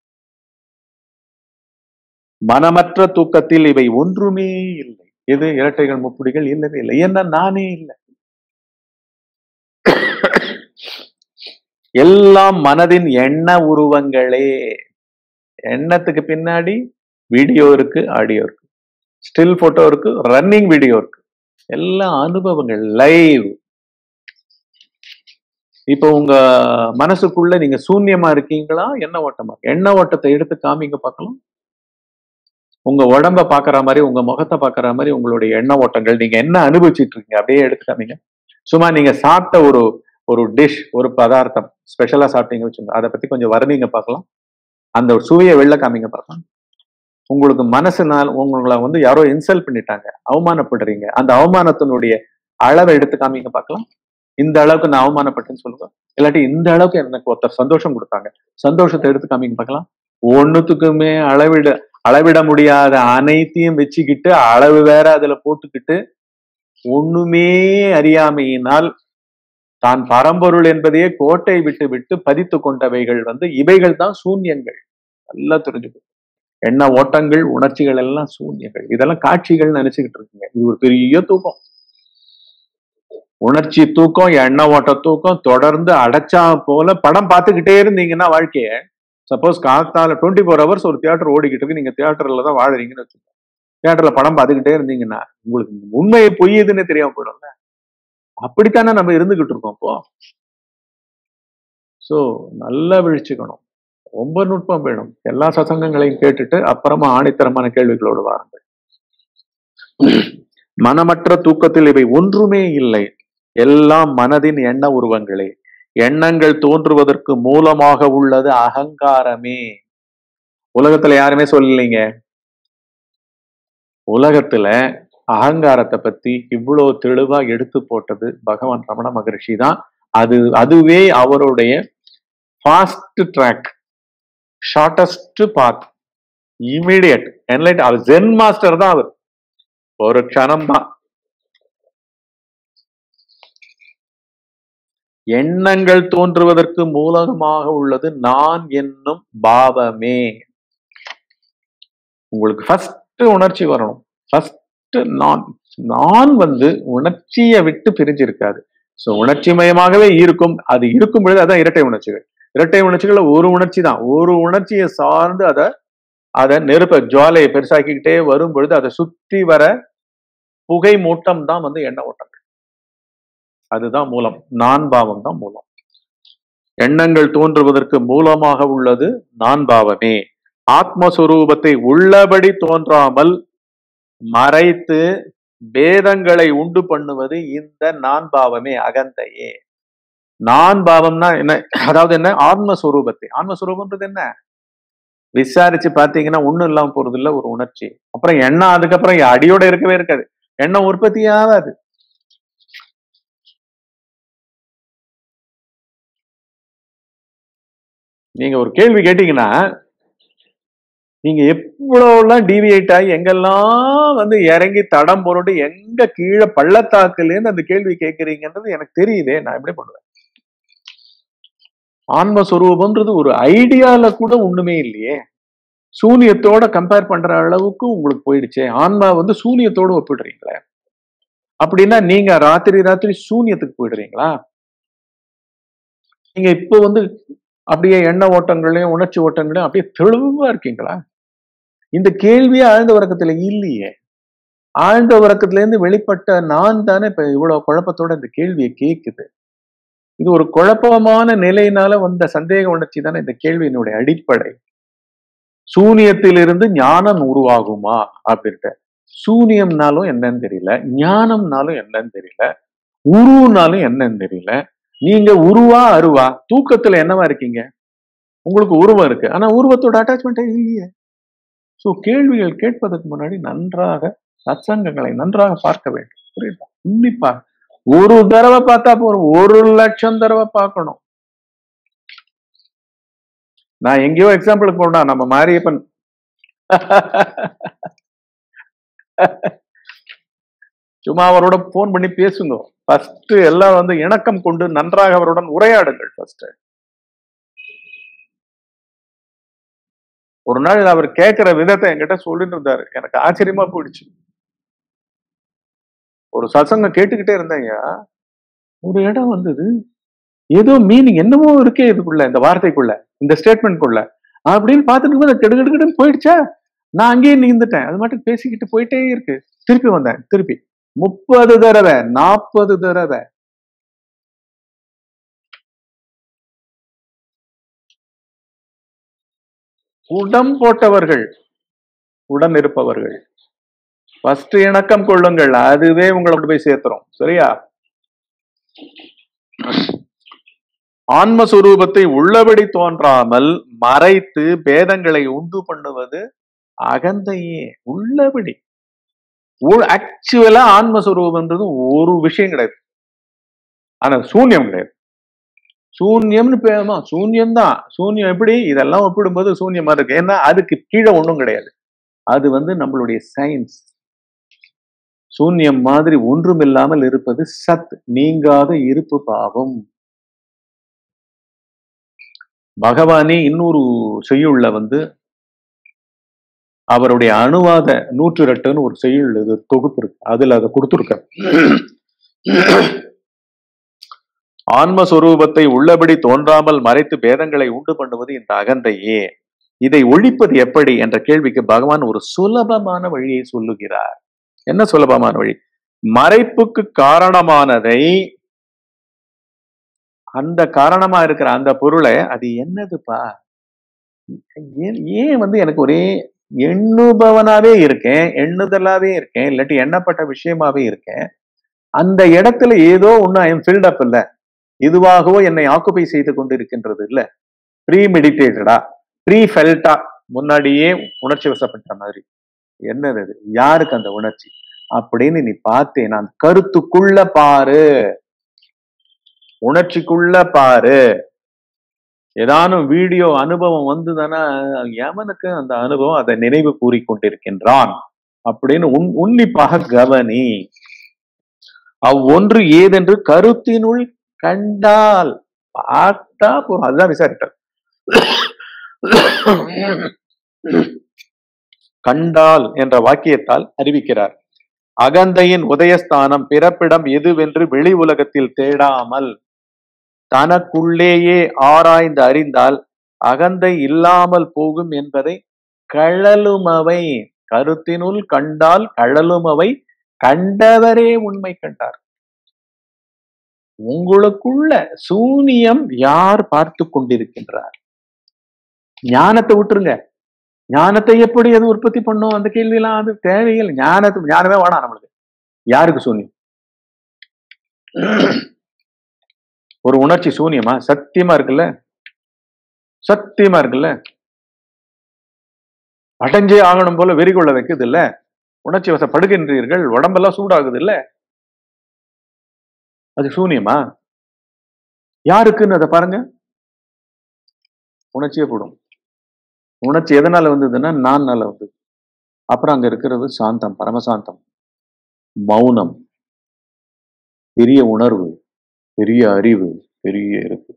மனமற்ற தூக்கத்தில் இவை ஒன்றுமே இல்லை எது இரட்டைகள் முப்புடிகள் இல்லவே இல்லை ஏன்னா நானே இல்லை எல்லாம் மனதின் எண்ண உருவங்களே எண்ணத்துக்கு பின்னாடி வீடியோ இருக்கு ஆடியோ இருக்கு ஸ்டில் போட்டோ இருக்கு ரன்னிங் வீடியோ இருக்கு எல்லாம் அனுபவங்கள் லைவ் இப்போ உங்க மனசுக்குள்ள நீங்க சூன்யமா இருக்கீங்களா எண்ண ஓட்டமா எண்ண ஓட்டத்தை எடுத்து காமிங்க பார்க்கலாம் உங்க உடம்ப பாக்குற மாதிரி உங்க முகத்தை பாக்குற மாதிரி உங்களுடைய எண்ண ஓட்டங்கள் நீங்க என்ன அனுபவிச்சிட்டு இருக்கீங்க அப்படியே எடுத்து காமிங்க சும்மா நீங்க சாப்பிட்ட ஒரு ஒரு டிஷ் ஒரு பதார்த்தம் ஸ்பெஷலா சாப்பிட்டீங்க வச்சுங்க அதை பத்தி கொஞ்சம் வர்ணிங்க பார்க்கலாம் அந்த ஒரு சுவையை வெளில காமிங்க பார்க்கலாம் உங்களுக்கு மனசுனால் உங்களை வந்து யாரோ இன்சல்ட் பண்ணிட்டாங்க அவமானப்படுறீங்க அந்த அவமானத்தினுடைய அளவை எடுத்து காமிங்க பார்க்கலாம் இந்த அளவுக்கு நான் அவமானப்பட்டேன்னு சொல்லுங்க இல்லாட்டி இந்த அளவுக்கு எனக்கு ஒருத்தர் சந்தோஷம் கொடுத்தாங்க சந்தோஷத்தை எடுத்து காமிங்க பார்க்கலாம் ஒண்ணுத்துக்குமே அளவிட அளவிட முடியாத அனைத்தையும் வச்சுக்கிட்டு அளவு வேற அதுல போட்டுக்கிட்டு ஒண்ணுமே அறியாமையினால் தான் பரம்பொருள் என்பதையே கோட்டை விட்டு விட்டு பதித்து கொண்டவைகள் வந்து இவைகள் தான் சூன்யங்கள் நல்லா தெரிஞ்சுக்கணும் எண்ண ஓட்டங்கள் உணர்ச்சிகள் எல்லாம் சூன்யங்கள் இதெல்லாம் காட்சிகள் நினைச்சுக்கிட்டு இருக்கீங்க இது ஒரு பெரிய தூக்கம் உணர்ச்சி தூக்கம் எண்ண ஓட்ட தூக்கம் தொடர்ந்து அடைச்சா போல படம் பார்த்துக்கிட்டே இருந்தீங்கன்னா வாழ்க்கைய சப்போஸ் காத்தால டுவெண்ட்டி ஃபோர் ஹவர்ஸ் ஒரு தியேட்டர் ஓடிக்கிட்டு இருக்கு நீங்க தியேட்டர்ல தான் வாழறீங்கன்னு வச்சுக்கோங்க தியேட்டர்ல படம் பார்த்துக்கிட்டே இருந்தீங்கன்னா உங்களுக்கு உண்மையை பொய்யுதுன்னு தெரியாம போயிடும்ல அப்படித்தானே நம்ம இருந்துகிட்டு இருக்கோம் இப்போ சோ நல்லா விழிச்சுக்கணும் ரொம்ப நுட்பம் வேணும் எல்லா சசங்கங்களையும் கேட்டுட்டு அப்புறமா ஆணித்தரமான கேள்விகளோடு வாருங்கள் மனமற்ற தூக்கத்தில் இவை ஒன்றுமே இல்லை எல்லாம் மனதின் எண்ண உருவங்களே எண்ணங்கள் தோன்றுவதற்கு மூலமாக உள்ளது அகங்காரமே உலகத்துல யாருமே சொல்லலைங்க உலகத்துல அகங்காரத்தை பத்தி இவ்வளவு தெளிவா எடுத்து போட்டது பகவான் ரமண மகரிஷி தான் அது அதுவே அவருடைய fast track shortest path immediate enlight அவர் ஜென் மாஸ்டர் தான் அவர் ஒரு க்ஷணம் தான் எண்ணங்கள் தோன்றுவதற்கு மூலமாக உள்ளது நான் என்னும் பாவமே உங்களுக்கு ஃபர்ஸ்ட் உணர்ச்சி வரணும் ஃபர்ஸ்ட் நான் நான் வந்து உணர்ச்சியை விட்டு பிரிஞ்சிருக்காது ஸோ உணர்ச்சி மயமாகவே இருக்கும் அது இருக்கும் பொழுது அதான் இரட்டை உணர்ச்சிகள் இரட்டை உணர்ச்சிகள் ஒரு உணர்ச்சி தான் ஒரு உணர்ச்சியை சார்ந்து அதை அதை நெருப்ப ஜுவாலையை பெருசாக்கிக்கிட்டே வரும் பொழுது அதை சுத்தி வர புகை மூட்டம் தான் வந்து எண்ண ஓட்டங்கள் அதுதான் மூலம் நான் பாவம் தான் மூலம் எண்ணங்கள் தோன்றுவதற்கு மூலமாக உள்ளது நான் பாவமே ஆத்மஸ்வரூபத்தை உள்ளபடி தோன்றாமல் மறைத்து பேதங்களை உண்டு பண்ணுவது இந்த நான் பாவமே அகந்தையே நான் பாவம்னா என்ன அதாவது என்ன ஆத்மஸ்வரூபத்தை ஆத்மஸ்வரூபம்ன்றது என்ன விசாரிச்சு பாத்தீங்கன்னா ஒண்ணும் இல்லாம போறது இல்ல ஒரு உணர்ச்சி அப்புறம் எண்ணம் அதுக்கப்புறம் அடியோட இருக்கவே இருக்காது எண்ணம் உற்பத்தி ஆகாது நீங்க ஒரு கேள்வி கேட்டீங்கன்னா நீங்க எவ்வளவுலாம் டிவியேட் ஆகி எங்கெல்லாம் வந்து இறங்கி தடம் போட்டு எங்க கீழே பள்ளத்தாக்குல இருந்து அந்த கேள்வி கேட்கறீங்கன்றது எனக்கு தெரியுதே நான் எப்படி பண்ணுவேன் ஆன்மஸ்வரூபம்ன்றது ஒரு ஐடியால கூட ஒண்ணுமே இல்லையே சூனியத்தோட கம்பேர் பண்ற அளவுக்கு உங்களுக்கு போயிடுச்சே ஆன்மா வந்து சூனியத்தோட ஒப்பிடுறீங்களே அப்படின்னா நீங்க ராத்திரி ராத்திரி சூனியத்துக்கு போயிடுறீங்களா நீங்க இப்ப வந்து அப்படியே எண்ண ஓட்டங்களையும் உணர்ச்சி ஓட்டங்களையும் அப்படியே தெளிவா இருக்கீங்களா இந்த கேள்வியே ஆழ்ந்த உறக்கத்துல இல்லையே ஆழ்ந்த உறக்கத்துல இருந்து வெளிப்பட்ட நான் தானே இப்ப இவ்வளவு குழப்பத்தோட இந்த கேள்வியை கேக்குது இது ஒரு குழப்பமான நிலையினால வந்த சந்தேக உணர்ச்சி தானே இந்த கேள்வியினுடைய அடிப்படை சூனியத்திலிருந்து ஞானம் உருவாகுமா அப்படின்ட்டு சூனியம்னாலும் என்னன்னு தெரியல ஞானம்னாலும் என்னன்னு தெரியல உருவுனாலும் என்னன்னு தெரியல நீங்க உருவா அருவா தூக்கத்துல என்னவா இருக்கீங்க உங்களுக்கு உருவம் இருக்கு ஆனா உருவத்தோட அட்டாச்மெண்ட் இல்லையே சோ கேள்விகள் கேட்பதற்கு முன்னாடி நன்றாக சத்சங்கங்களை நன்றாக பார்க்க வேண்டும் புரியுதா உன்னிப்பா ஒரு தடவை பார்த்தா போறோம் ஒரு லட்சம் தடவை பார்க்கணும் நான் எங்கேயோ எக்ஸாம்பிளுக்கு போனா நம்ம மாரியப்பன் சும்மா அவரோட போன் பண்ணி பேசுங்க ஃபர்ஸ்ட் எல்லாம் வந்து இணக்கம் கொண்டு நன்றாக அவருடன் உரையாடுங்கள் ஃபர்ஸ்ட் ஒரு நாள் அவர் கேட்கிற விதத்தை என்கிட்ட சொல்லிட்டு இருந்தாரு எனக்கு ஆச்சரியமா போயிடுச்சு ஒரு சசங்க கேட்டுக்கிட்டே இருந்தேங்க ஒரு இடம் வந்தது ஏதோ மீனிங் என்னமோ இருக்கே இதுக்குள்ள இந்த வார்த்தைக்குள்ள இந்த ஸ்டேட்மெண்ட்குள்ள அப்படின்னு பார்த்துட்டு இருக்கும்போது கெடுகெடுன்னு போயிடுச்சா நான் அங்கேயே நீந்துட்டேன் அது மட்டும் பேசிக்கிட்டு போயிட்டே இருக்கு திருப்பி வந்தேன் திருப்பி முப்பது தடவை நாற்பது தடவை உடம் போட்டவர்கள் உடன் இருப்பவர்கள் ஃபர்ஸ்ட் இணக்கம் கொள்ளுங்கள் அதுவே உங்களை கொண்டு போய் சேர்த்துரும் சரியா ஆன்மஸ்வரூபத்தை உள்ளபடி தோன்றாமல் மறைத்து பேதங்களை உண்டு பண்ணுவது அகந்தையே உள்ளபடி ஆக்சுவலா ஆன்மஸ்வரூபம்ன்றது ஒரு விஷயம் கிடையாது ஆனா சூன்யம் கிடையாது சூன்யம்னு பேருமா சூன்யம் தான் சூன்யம் எப்படி இதெல்லாம் ஒப்பிடும்போது சூன்யமா இருக்கு ஏன்னா அதுக்கு கீழே ஒண்ணும் கிடையாது அது வந்து நம்மளுடைய சயின்ஸ் சூன்யம் மாதிரி ஒன்றும் இல்லாமல் இருப்பது சத் நீங்காத இருப்பு பாவம் பகவானே இன்னொரு செய்யுள்ள வந்து அவருடைய அணுவாத நூற்று ரெட்டுன்னு ஒரு செய்யுள் இது தொகுப்பு இருக்கு அதுல அதை கொடுத்துருக்க ஆன்மஸ்வரூபத்தை உள்ளபடி தோன்றாமல் மறைத்து பேதங்களை உண்டு பண்ணுவது இந்த அகந்தையே இதை ஒழிப்பது எப்படி என்ற கேள்விக்கு பகவான் ஒரு சுலபமான வழியை சொல்லுகிறார் என்ன சுலபமான வழி மறைப்புக்கு காரணமானதை அந்த காரணமா இருக்கிற அந்த பொருளை அது என்னதுப்பா ஏன் ஏன் வந்து எனக்கு ஒரே எண்ணுபவனாவே இருக்கேன் எண்ணுதலாவே இருக்கேன் இல்லாட்டி எண்ணப்பட்ட விஷயமாவே இருக்கேன் அந்த இடத்துல ஏதோ ஒண்ணு ஐ எம் ஃபில்ட் அப் இல்ல இதுவாகவோ என்னை ஆக்குபை செய்து கொண்டிருக்கின்றது இல்ல ப்ரீ மெடிடேட்டடா ப்ரீ ஃபெல்டா முன்னாடியே உணர்ச்சி வசப்பட்ட மாதிரி என்னது அது யாருக்கு அந்த உணர்ச்சி அப்படின்னு நீ பார்த்தேன் அந்த கருத்துக்குள்ள பாரு உணர்ச்சிக்குள்ள பாரு ஏதானும் வீடியோ அனுபவம் வந்ததுன்னா எவனுக்கு அந்த அனுபவம் அதை நினைவு கூறிக்கொண்டிருக்கின்றான் அப்படின்னு உன் உன்னிப்பாக கவனி அவ்வொன்று ஏதென்று கருத்தினுள் கண்டால் பார்த்தா போதும் அதுதான் விசாரிட்டார் கண்டால் என்ற வாக்கியத்தால் அறிவிக்கிறார் அகந்தையின் உதயஸ்தானம் பிறப்பிடம் எதுவென்று வெளி உலகத்தில் தேடாமல் தனக்குள்ளேயே ஆராய்ந்து அறிந்தால் அகந்தை இல்லாமல் போகும் என்பதை கழலுமவை கருத்தினுள் கண்டால் கழலுமவை கண்டவரே உண்மை கண்டார் உங்களுக்குள்ள சூனியம் யார் பார்த்து கொண்டிருக்கின்றார் ஞானத்தை விட்டுருங்க ஞானத்தை எப்படி அது உற்பத்தி பண்ணும் அந்த கேள்வியெல்லாம் அது தேவையில்லை ஞானத்து ஞானமே வேணாம் நம்மளுக்கு யாருக்கு சூன்யம் ஒரு உணர்ச்சி சூன்யமா சத்தியமா இருக்குல்ல சத்தியமா இருக்குல்ல அடைஞ்சே ஆகணும் போல வெறி கொள்ள வைக்குது இல்ல உணர்ச்சி வசப்படுகின்றீர்கள் உடம்பெல்லாம் சூடாகுது இல்ல அது சூன்யமா யாருக்குன்னு அதை பாருங்க உணர்ச்சியே போடும் உணர்ச்சி எதனால வந்ததுன்னா நான்னால வந்தது அப்புறம் அங்க இருக்கிறது சாந்தம் பரமசாந்தம் மௌனம் பெரிய உணர்வு பெரிய அறிவு பெரிய இருக்கு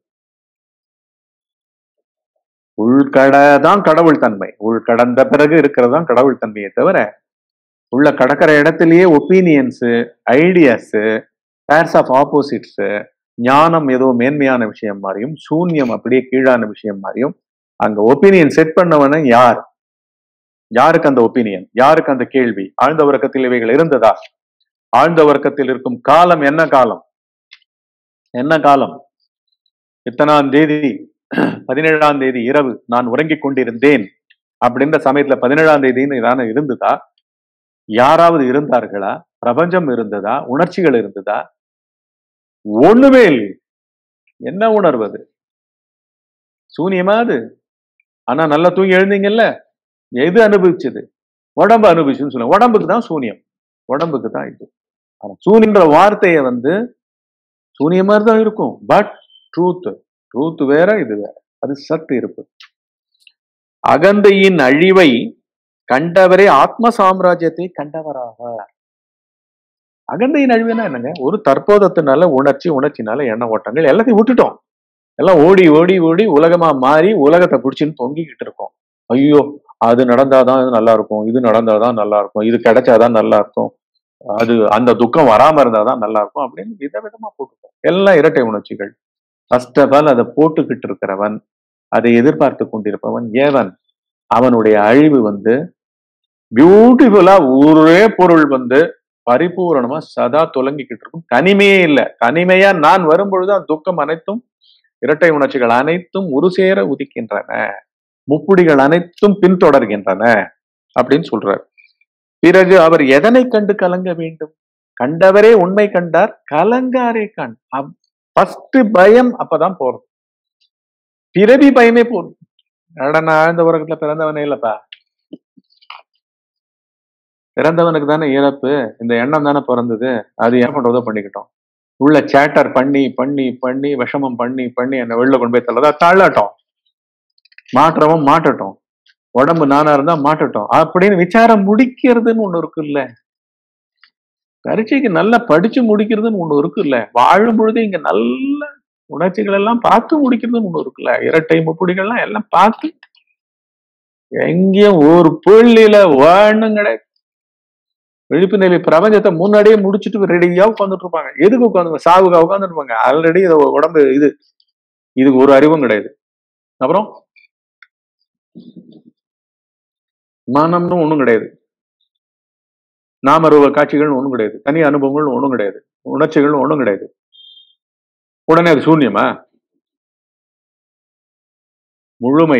உள்கட தான் கடவுள் தன்மை உள்கடந்த பிறகு இருக்கிறது தான் கடவுள் தன்மையை தவிர உள்ள கடக்கிற இடத்துலயே opinions ideas pairs of opposites ஞானம் ஏதோ மேன்மையான விஷயம் மாதிரியும் சூன்யம் அப்படியே கீழான விஷயம் மாதிரியும் அங்க ஒப்பீனியன் செட் பண்ணவன யார் யாருக்கு அந்த ஒப்பீனியன் யாருக்கு அந்த கேள்வி ஆழ்ந்த வர்க்கத்தில் இவைகள் இருந்ததா ஆழ்ந்த வர்க்கத்தில் இருக்கும் காலம் என்ன காலம் என்ன காலம் இத்தனாம் தேதி பதினேழாம் தேதி இரவு நான் உறங்கிக் கொண்டிருந்தேன் அப்படின்ற சமயத்துல பதினேழாம் தேதின்னு தானே இருந்ததா யாராவது இருந்தார்களா பிரபஞ்சம் இருந்ததா உணர்ச்சிகள் இருந்ததா ஒண்ணுமே இல்லை என்ன உணர்வு அது சூனியமா அது ஆனா நல்லா தூங்கி எழுந்தீங்கல்ல எது அனுபவிச்சது உடம்பு அனுபவிச்சுன்னு சொல்லுங்க உடம்புக்கு தான் சூனியம் உடம்புக்கு தான் இது ஆனா சூனியன்ற வார்த்தையை வந்து சூனியம் மாதிரி தான் இருக்கும் பட் ட்ரூத் ட்ரூத் வேற இது வேற அது சத்து இருப்பு அகந்தையின் அழிவை கண்டவரே ஆத்ம சாம்ராஜ்யத்தை கண்டவராக அகந்தையின் அழிவுனா என்னங்க ஒரு தற்போதத்தினால உணர்ச்சி உணர்ச்சினால எண்ண ஓட்டங்கள் எல்லாத்தையும் விட்டுட்டோம் எல்லாம் ஓடி ஓடி ஓடி உலகமா மாறி உலகத்தை பிடிச்சின்னு தொங்கிக்கிட்டு இருக்கோம் ஐயோ அது நடந்தாதான் இது நல்லா இருக்கும் இது நடந்தாதான் நல்லா இருக்கும் இது கிடைச்சாதான் நல்லா இருக்கும் அது அந்த துக்கம் வராம இருந்தாதான் நல்லா இருக்கும் அப்படின்னு விதவிதமா போட்டுப்போம் எல்லாம் இரட்டை உணர்ச்சிகள் ஃபர்ஸ்ட் ஆஃப் ஆல் அதை போட்டுக்கிட்டு இருக்கிறவன் அதை எதிர்பார்த்து கொண்டிருப்பவன் ஏவன் அவனுடைய அழிவு வந்து பியூட்டிஃபுல்லா ஒரே பொருள் வந்து பரிபூரணமா சதா துலங்கிக்கிட்டு இருக்கும் தனிமையே இல்லை தனிமையா நான் வரும்பொழுது அந்த துக்கம் அனைத்தும் இரட்டை உணர்ச்சிகள் அனைத்தும் ஒரு சேர உதிக்கின்றன முப்புடிகள் அனைத்தும் பின்தொடர்கின்றன அப்படின்னு சொல்றார் பிறகு அவர் எதனை கண்டு கலங்க வேண்டும் கண்டவரே உண்மை கண்டார் கலங்காரே கண் ஃபர்ஸ்ட் பயம் அப்பதான் போறது பிறவி பயமே போதும் நான் ஆழ்ந்த உலகத்துல பிறந்தவனே இல்லப்பா பிறந்தவனுக்கு தானே இறப்பு இந்த எண்ணம் தானே பிறந்தது அது என்ன பண்றதோ பண்ணிக்கிட்டோம் உள்ள சேட்டர் பண்ணி பண்ணி பண்ணி விஷமம் பண்ணி பண்ணி என்னை வெளில கொண்டு போய் தள்ளதா தள்ளட்டும் மாற்றவும் மாட்டட்டும் உடம்பு நானா இருந்தா மாட்டட்டும் அப்படின்னு விசாரம் முடிக்கிறதுன்னு ஒண்ணு இருக்குல்ல பரீட்சைக்கு நல்லா படிச்சு முடிக்கிறதுன்னு ஒண்ணு இருக்குல்ல வாழும் பொழுது இங்க நல்ல உணர்ச்சிகள் எல்லாம் பார்த்து முடிக்கிறதுன்னு ஒண்ணு இருக்குல்ல இரட்டை முப்புடிகள்லாம் எல்லாம் பார்த்து எங்கேயும் ஒரு புள்ளியில வேணும் கிடையாது விழிப்பு நிலை பிரபஞ்சத்தை முன்னாடியே முடிச்சுட்டு ரெடியா உட்காந்துட்டு இருப்பாங்க எதுக்கு உட்காந்து சாவுக்கா உட்காந்துட்டு இருப்பாங்க ஆல்ரெடி உடம்பு இது இதுக்கு ஒரு அறிவும் கிடையாது அப்புறம் மனம்னு ஒண்ணும் கிடையாது நாமரூப காட்சிகள்னு ஒண்ணும் கிடையாது தனி அனுபவங்கள்னு ஒண்ணும் கிடையாது உணர்ச்சிகள்னு ஒண்ணும் கிடையாது உடனே அது சூன்யமா முழுமை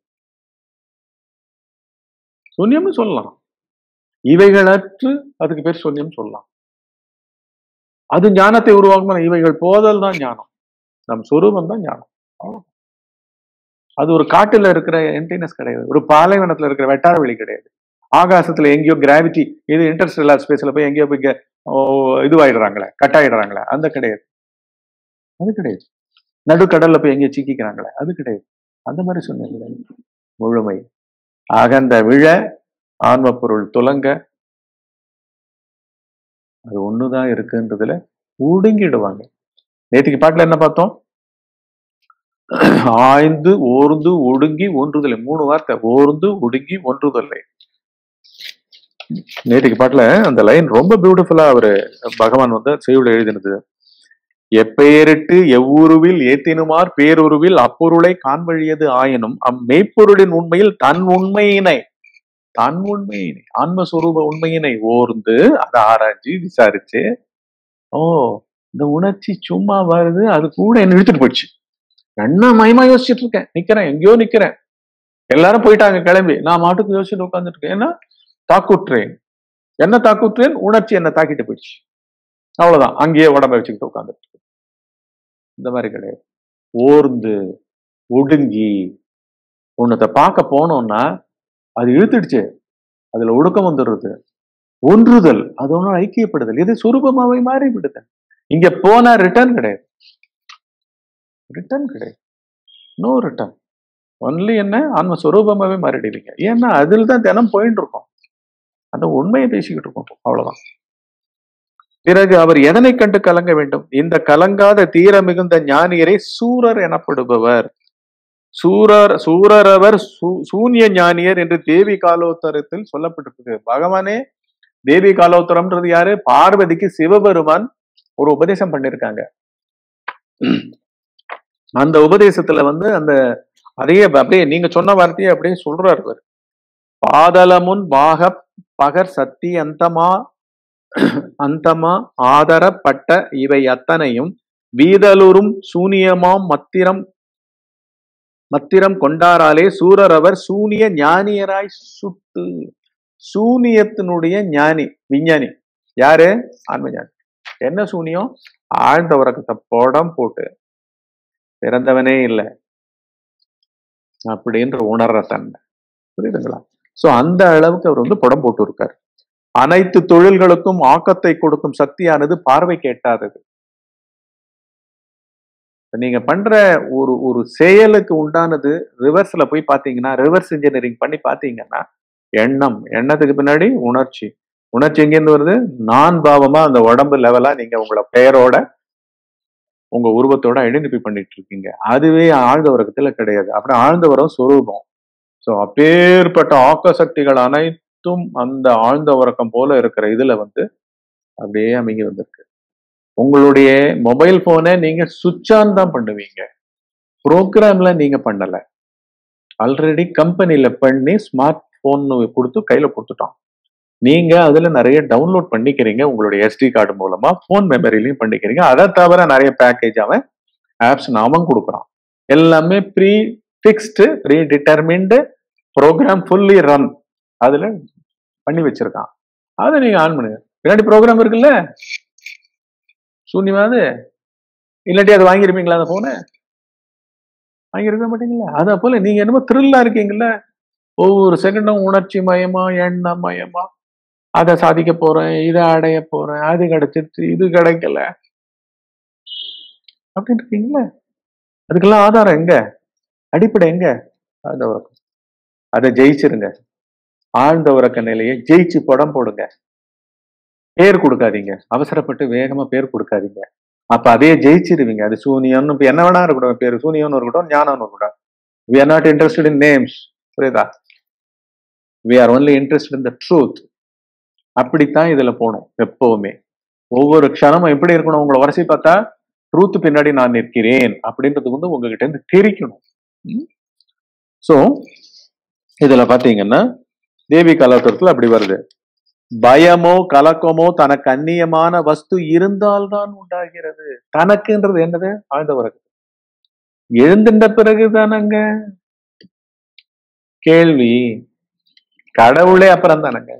சூன்யம்னு சொல்லலாம் இவைகளற்று அதுக்கு பேர் சூன்யம் சொல்லலாம் அது ஞானத்தை உருவாக்கணும் இவைகள் போதல் தான் ஞானம் நம் சொரூபம் தான் ஞானம் அவ்வளவுதான். அது ஒரு காட்டுல இருக்கிற எம்டினஸ் கிடையாது ஒரு பாலைவனத்துல இருக்கிற வெட்டார வெளி கிடையாது ஆகாசத்துல எங்கேயோ கிராவிட்டி இது இன்டர்ஸ்டெல்லார் ஸ்பேஸ்ல போய் எங்கேயோ போய் கே- ஓ, இதுவாயிடுறாங்களே கட் ஆயிடுறாங்களே அந்த கிடையாது அது கிடையாது நடுக்கடல்ல போய் எங்கேயோ சிக்கிக்கிறாங்களே அது கிடையாது அந்த மாதிரி சொன்னீங்க முழுமை அகந்த விழ ஆன்ம பொருள் துலங்க அது ஒண்ணுதான் இருக்குன்றதுல ஒடுங்கிடுவாங்க நேற்றுக்கு பாட்டுல என்ன பார்த்தோம் ஆய்ந்து ஓர்ந்து ஒடுங்கி ஒன்றுதலை மூணு வார்த்தை ஓர்ந்து ஒடுங்கி ஒன்றுதலை நேற்றுக்கு பாட்டுல அந்த லைன் ரொம்ப பியூட்டிஃபுல்லா அவரு பகவான் வந்து செய்யுள் எழுதினது எப்பெயரிட்டு எவ்வுருவில் ஏத்தினுமார் பேருருவில் அப்பொருளை காண்வழியது ஆயினும் அம்மெய்ப்பொருளின் உண்மையில் தன் உண்மையினை தன் உண்மையினை ஆன்மஸ்வரூப உண்மையினை ஓர்ந்து அதை ஆராய்ச்சி விசாரிச்சு ஓ இந்த உணர்ச்சி சும்மா வருது அது கூட என்ன இழுத்துட்டு போயிடுச்சு என்ன மயமா யோசிச்சுட்டு இருக்கேன் நிக்கிறேன் எங்கேயோ நிக்கிறேன் எல்லாரும் போயிட்டாங்க கிளம்பி நான் மாட்டுக்கு யோசிச்சுட்டு உட்காந்துட்டு இருக்கேன் ஏன்னா தாக்குற்றேன் என்ன தாக்குற்றேன் உணர்ச்சி என்ன தாக்கிட்டு போயிடுச்சு அவ்வளவுதான் அங்கேயே உடம்ப வச்சுக்கிட்டு உட்காந்துட்டு இருக்கு. இந்த மாதிரி கிடையாது ஓர்ந்து ஒடுங்கி உன்னத்தை பார்க்க போனோம்னா அது இழுத்துடுச்சு அதுல ஒடுக்கம் வந்துடுறது ஒன்றுதல் அது ஒன்றும் ஐக்கியப்படுதல் இது சுரூபமாவே மாறி விடுதல் இங்க போனா ரிட்டர்ன் கிடையாது ரிட்டர்ன் கிடையாது நோ ரிட்டர்ன் ஒன்லி என்ன ஆன்ம சுரூபமாவே மாறிடுவீங்க ஏன்னா அதில் தான் தினம் போயிட்டு இருக்கோம் அந்த உண்மையை பேசிக்கிட்டு இருக்கோம் அவ்வளவுதான் பிறகு அவர் எதனை கண்டு கலங்க வேண்டும் இந்த கலங்காத தீர மிகுந்த ஞானியரை சூரர் எனப்படுபவர் சூரர் சூரரவர் சூ- சூன்ய ஞானியர் என்று தேவி காலோத்தரத்தில் சொல்லப்பட்டிருக்கு பகவானே தேவி காலோத்தரம்ன்றது யாரு பார்வதிக்கு சிவபெருமான் ஒரு உபதேசம் பண்ணிருக்காங்க அந்த உபதேசத்துல வந்து அந்த அதையே அப்படியே நீங்க சொன்ன வார்த்தையை அப்படியே சொல்றாரு அவரு பாதலமுன் பாக பகர் சத்தி அந்தமா அந்தமா ஆதரப்பட்ட இவை அத்தனையும் வீதலுறும் சூனியமாம் மத்திரம் மத்திரம் கொண்டாராலே சூரரவர் சூனிய ஞானியராய் சுட்டு சூனியத்தினுடைய ஞானி விஞ்ஞானி யாரு ஆன்ம ஞானி என்ன சூனியம் ஆழ்ந்த உறக்கத்தை படம் போட்டு பிறந்தவனே இல்லை அப்படின்ற உணர்ற தன்மை புரியுதுங்களா சோ அந்த அளவுக்கு அவர் வந்து படம் போட்டு இருக்காரு அனைத்து தொழில்களுக்கும் ஆக்கத்தை கொடுக்கும் சக்தியானது பார்வைக்கு எட்டாதது இப்ப நீங்க பண்ற ஒரு ஒரு செயலுக்கு உண்டானது ரிவர்ஸ்ல போய் பாத்தீங்கன்னா ரிவர்ஸ் இன்ஜினியரிங் பண்ணி பாத்தீங்கன்னா எண்ணம் எண்ணத்துக்கு பின்னாடி உணர்ச்சி உணர்ச்சி எங்கேருந்து வருது நான் பாவமா அந்த உடம்பு லெவலா நீங்க உங்களோட பெயரோட உங்க உருவத்தோட ஐடென்டிஃபை பண்ணிட்டு இருக்கீங்க அதுவே ஆழ்ந்த உறக்கத்துல கிடையாது அப்படி ஆழ்ந்த உறவு சொரூபம் ஸோ அப்பேற்பட்ட ஆக்க சக்திகள் அனைத்தும் அந்த ஆழ்ந்த உறக்கம் போல இருக்கிற இதுல வந்து அப்படியே அமைங்கி வந்திருக்கு உங்களுடைய மொபைல் போனை நீங்க சுவிட்ச் ஆன் தான் பண்ணுவீங்க ப்ரோக்ராம்ல நீங்க பண்ணல ஆல்ரெடி கம்பெனில பண்ணி ஸ்மார்ட் போன் கொடுத்து கையில கொடுத்துட்டோம் நீங்க அதுல நிறைய டவுன்லோட் பண்ணிக்கிறீங்க உங்களுடைய எஸ்டி கார்டு மூலமா போன் மெமரிலையும் பண்ணிக்கிறீங்க அதை தவிர நிறைய பேக்கேஜ் அவன் ஆப்ஸ் அவன் கொடுக்குறான் எல்லாமே pre fixed pre determined program fully run அதுல பண்ணி வச்சிருக்கான் அதை நீங்க ஆன் பண்ணுங்க பின்னாடி ப்ரோக்ராம் இருக்குல்ல சூன்யமாவது இல்லாட்டி அது வாங்கியிருப்பீங்களா அந்த போனை வாங்கியிருக்க மாட்டீங்களா அதை போல நீங்க என்னமோ த்ரில்லா இருக்கீங்கல்ல ஒவ்வொரு செகண்டும் உணர்ச்சி மயமா எண்ண மயமா அதை சாதிக்க போறேன் இதை அடைய போறேன் அது கிடைச்சிருச்சு இது கிடைக்கல அப்படின்னு இருக்கீங்களா அதுக்கெல்லாம் ஆதாரம் எங்க அடிப்படை எங்க ஆழ்ந்த உறக்கம் அதை ஜெயிச்சிருங்க ஆழ்ந்த உறக்க நிலையை ஜெயிச்சு படம் போடுங்க பேர் கொடுக்காதீங்க அவசரப்பட்டு வேகமா பேர் கொடுக்காதீங்க அப்ப அதையே ஜெயிச்சிருவீங்க அது சூனியம்னு இப்ப என்ன வேணா இருக்கட்டும் பேர் சூனியம்னு இருக்கட்டும் ஞானம்னு இருக்கட்டும் we are not interested in names புரியுதா we are only interest in the truth அப்படித்தான் இதுல போகணும் எப்பவுமே ஒவ்வொரு க்ஷணமும் எப்படி இருக்கணும் உங்களை வரிசை பார்த்தா ட்ரூத் பின்னாடி நான் நிற்கிறேன் அப்படின்றது வந்து உங்ககிட்ட இருந்து தெரிக்கணும் ஸோ இதுல பாத்தீங்கன்னா தேவி கலாச்சாரத்துல அப்படி வருது பயமோ கலக்கமோ தனக்கு அந்நியமான வஸ்து இருந்தால்தான் உண்டாகிறது தனக்குன்றது என்னது ஆழ்ந்த உறக்கம் எழுந்துட்ட பிறகு தானங்க கேள்வி கடவுளே அப்புறம் தானங்க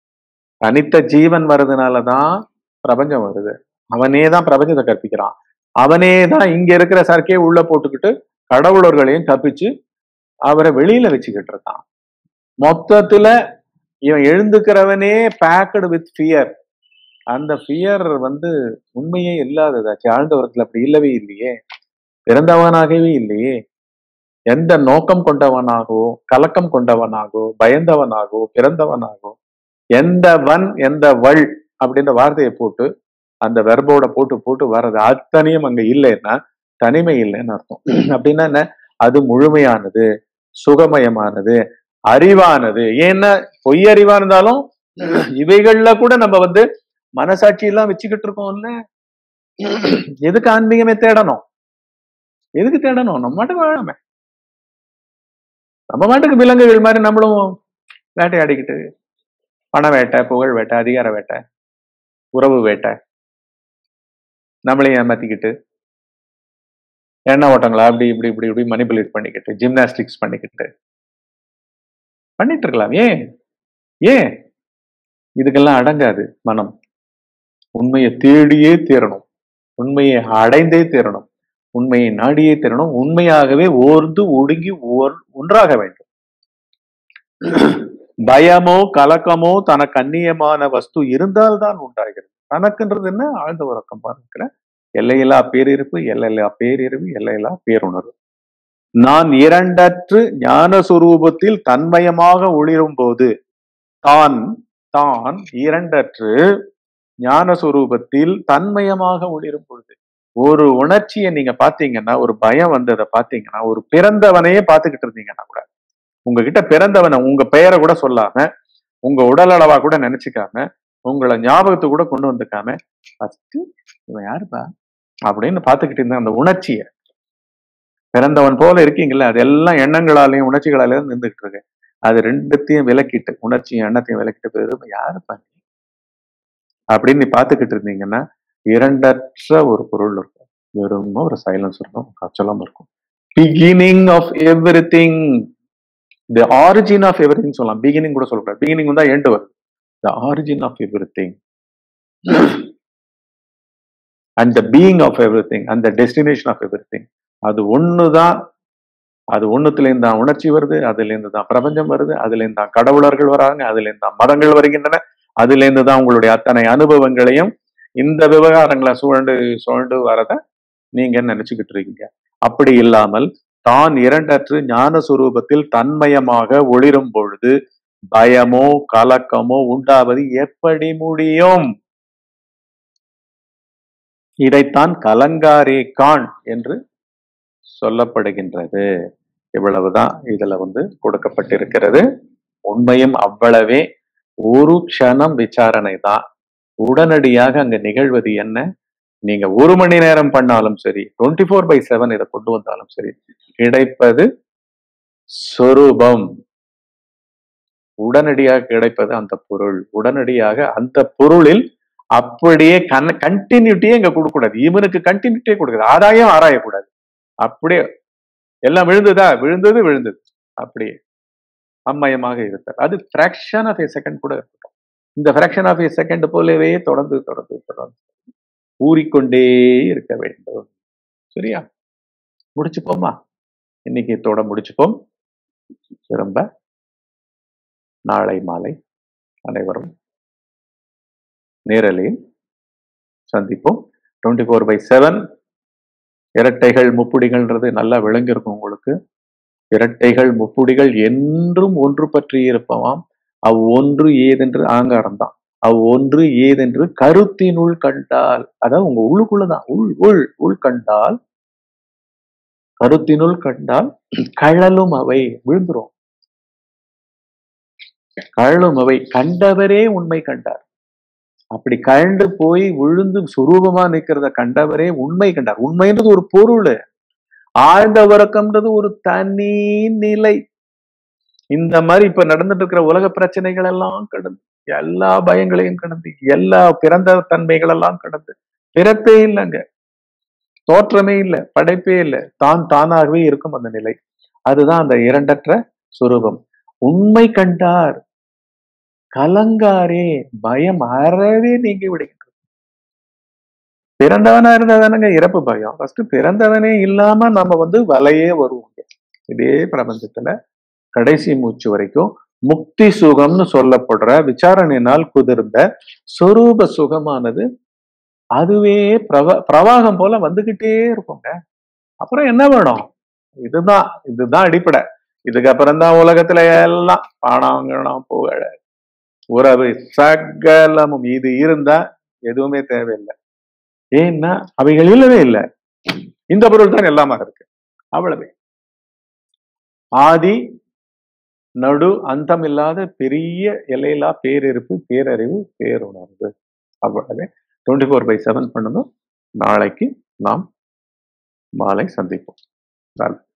தனித்த ஜீவன் வர்றதுனாலதான் பிரபஞ்சம் வருது அவனே தான் பிரபஞ்சத்தை கற்பிக்கிறான் அவனே தான் இங்க இருக்கிற சர்க்கே உள்ள போட்டுக்கிட்டு கடவுளர்களையும் தப்பிச்சு அவரை வெளியில வச்சுக்கிட்டு இருக்கான் மொத்தத்துல இவன் எழுந்துக்கிறவனே பேக்கடு வித் ஃபியர் அந்த ஃபியர் வந்து உண்மையே இல்லாததாச்சு ஆழ்ந்தவரத்துல அப்படி இல்லவே இல்லையே பிறந்தவனாகவே இல்லையே எந்த நோக்கம் கொண்டவனாகவோ கலக்கம் கொண்டவனாகவோ பயந்தவனாகவோ பிறந்தவனாகவோ எந்த வன் எந்த வள் அப்படின்ற வார்த்தையை போட்டு அந்த வெர்போட போட்டு போட்டு வர்றது அத்தனையும் அங்க இல்லைன்னா தனிமை இல்லைன்னு அர்த்தம் அப்படின்னா என்ன அது முழுமையானது சுகமயமானது அறிவானது ஏன்னா பொய் அறிவா இருந்தாலும் இவைகள்ல கூட நம்ம வந்து மனசாட்சி எல்லாம் வச்சுக்கிட்டு இருக்கோம்ல எதுக்கு ஆன்மீகமே தேடணும் எதுக்கு தேடணும் நம்ம மாட்டுக்கு வாழாம நம்ம மாட்டுக்கு விலங்குகள் மாதிரி நம்மளும் வேட்டையாடிக்கிட்டு பண வேட்டை புகழ் வேட்டை அதிகார வேட்டை உறவு வேட்டை நம்மளையும் ஏமாத்திக்கிட்டு எண்ண ஓட்டங்களா அப்படி இப்படி இப்படி இப்படி மணிப்புலேட் பண்ணிக்கிட்டு ஜிம்னாஸ்டிக்ஸ் பண்ணிக்கிட்டு பண்ணிட்டு இருக்கலாம் ஏன் ஏன் இதுக்கெல்லாம் அடங்காது மனம் உண்மையை தேடியே தீரணும் உண்மையை அடைந்தே தீரணும் உண்மையை நாடியே தீரணும் உண்மையாகவே ஓர்ந்து ஒடுங்கி ஓர் ஒன்றாக வேண்டும் பயமோ கலக்கமோ தனக்கு அந்நியமான வஸ்து இருந்தால்தான் உண்டாகிறது தனக்குன்றது என்ன ஆழ்ந்த உறக்கம் பார்க்கிற எல்லையில்லா பேரிருப்பு எல்லையில்லா பேரிருவு எல்லையில்லா பேருணர்வு நான் இரண்டற்று ஞான சுரூபத்தில் தன்மயமாக ஒளிரும் போது தான் தான் இரண்டற்று ஞான சுரூபத்தில் தன்மயமாக ஒளிரும் பொழுது ஒரு உணர்ச்சியை நீங்க பாத்தீங்கன்னா ஒரு பயம் வந்ததை பாத்தீங்கன்னா ஒரு பிறந்தவனையே பார்த்துக்கிட்டு இருந்தீங்கன்னா கூட உங்ககிட்ட பிறந்தவனை உங்க பெயரை கூட சொல்லாம உங்க உடல் அளவா கூட நினைச்சுக்காம உங்களை ஞாபகத்தை கூட கொண்டு வந்துக்காம ஃபர்ஸ்ட் இவன் யாருப்பா அப்படின்னு பார்த்துக்கிட்டு இருந்த அந்த உணர்ச்சியை பிறந்தவன் போல இருக்கீங்கல்ல அது எல்லாம் எண்ணங்களாலையும் உணர்ச்சிகளாலையும் நின்றுகிட்டு இருக்கு அது ரெண்டுத்தையும் விலக்கிட்டு உணர்ச்சியும் எண்ணத்தையும் விலக்கிட்டு போயிரு யாருப்பா நீ அப்படின்னு நீ பார்த்துக்கிட்டு இருந்தீங்கன்னா இரண்டற்ற ஒரு பொருள் இருக்கும் வெறும் ஒரு சைலன்ஸ் இருக்கும் கச்சலம் இருக்கும் beginning of everything the origin of everything சொல்லலாம் பிகினிங் கூட சொல்லக்கூடாது பிகினிங் தான் எண்டு வருது the origin of everything and the being of everything and the destination of everything அது ஒண்ணுதான் அது ஒண்ணுத்துலேருந்து தான் உணர்ச்சி வருது அதுல இருந்து தான் பிரபஞ்சம் வருது அதுல இருந்து தான் கடவுளர்கள் வராங்க அதுல இருந்து தான் மதங்கள் வருகின்றன அதுல இருந்து தான் உங்களுடைய அத்தனை அனுபவங்களையும் இந்த விவகாரங்களை சூழ்ந்து சூழ்ந்து வரத நீங்க நினைச்சுக்கிட்டு இருக்கீங்க அப்படி இல்லாமல் தான் இரண்டற்று ஞான சுரூபத்தில் தன்மயமாக ஒளிரும் பொழுது பயமோ கலக்கமோ உண்டாவது எப்படி முடியும் இதைத்தான் கலங்காரே கான் என்று சொல்லப்படுகின்றது இவ்வளவுதான் இதுல வந்து கொடுக்கப்பட்டிருக்கிறது உண்மையும் அவ்வளவே ஒரு க்ஷணம் விசாரணை தான் உடனடியாக அங்க நிகழ்வது என்ன நீங்க ஒரு மணி நேரம் பண்ணாலும் சரி டுவெண்ட்டி ஃபோர் பை செவன் இதை கொண்டு வந்தாலும் சரி கிடைப்பது சொரூபம் உடனடியாக கிடைப்பது அந்த பொருள் உடனடியாக அந்த பொருளில் அப்படியே கன் கண்டினியூட்டியே இங்க கொடுக்கக்கூடாது இவனுக்கு கண்டினியூட்டியே கொடுக்குது ஆதாயம் ஆராயக்கூடாது அப்படியே எல்லாம் விழுந்ததா விழுந்தது விழுந்தது அப்படியே அம்மயமாக இருக்காது அது ஃபிராக்ஷன் ஆஃப் ஏ செகண்ட் கூட இருக்கட்டும் இந்த ஃபிராக்ஷன் ஆஃப் ஏ செகண்ட் போலவே தொடர்ந்து தொடர்ந்து தொடர்ந்து ஊறிக்கொண்டே இருக்க வேண்டும் சரியா முடிச்சுப்போமா இன்னைக்கு இதோட முடிச்சுப்போம் திரும்ப நாளை மாலை அனைவரும் நேரலையில் சந்திப்போம் டுவெண்ட்டி ஃபோர் பை செவன் இரட்டைகள் முப்புடிகள்ன்றது நல்லா விளங்கியிருக்கும் உங்களுக்கு இரட்டைகள் முப்புடிகள் என்றும் ஒன்று பற்றி இருப்பவாம் அவ் ஒன்று ஏதென்று ஆங்காரம் தான் அவ் ஒன்று ஏதென்று கருத்தினுள் கண்டால் அதாவது உங்க உள்ளுக்குள்ளதான் உள் உள் உள் கண்டால் கருத்தினுள் கண்டால் கழலும் அவை விழுந்துரும் கழலும் அவை கண்டவரே உண்மை கண்டார் அப்படி கழண்டு போய் விழுந்து சுரூபமா நிக்கிறத கண்டவரே உண்மை கண்டார் உண்மைன்றது ஒரு பொருள் ஆழ்ந்த உறக்கம்ன்றது ஒரு தனி நிலை இந்த மாதிரி இப்ப நடந்துட்டு இருக்கிற உலக பிரச்சனைகள் எல்லாம் கடந்து எல்லா பயங்களையும் கடந்து எல்லா பிறந்த தன்மைகள் எல்லாம் கடந்து பிறப்பே இல்லைங்க தோற்றமே இல்லை படைப்பே இல்லை தான் தானாகவே இருக்கும் அந்த நிலை அதுதான் அந்த இரண்டற்ற சுரூபம் உண்மை கண்டார் கலங்காரே பயம் அறவே நீங்கி விடுகின்றது பிறந்தவனா இருந்தா தானங்க இறப்பு பயம் ஃபர்ஸ்ட் பிறந்தவனே இல்லாம நம்ம வந்து வலையே வருவோங்க இதே பிரபஞ்சத்துல கடைசி மூச்சு வரைக்கும் முக்தி சுகம்னு சொல்லப்படுற விசாரணையினால் குதிர்ந்த சொரூப சுகமானது அதுவே பிரவ பிரவாகம் போல வந்துகிட்டே இருக்குங்க அப்புறம் என்ன வேணும் இதுதான் இதுதான் அடிப்படை இதுக்கப்புறம் தான் உலகத்துல எல்லாம் பணம் கிணம் புகழ உறவு சகலமும் இது இருந்தா எதுவுமே தேவையில்லை ஏன்னா அவைகள் இல்லவே இல்லை இந்த பொருள் தான் எல்லாமா இருக்கு அவ்வளவே ஆதி நடு அந்தம் இல்லாத பெரிய எல்லையில்லா பேரிருப்பு பேரறிவு பேருணர்வு அவ்வளவே டுவெண்ட்டி ஃபோர் பை செவன் பண்ணணும் நாளைக்கு நாம் மாலை சந்திப்போம்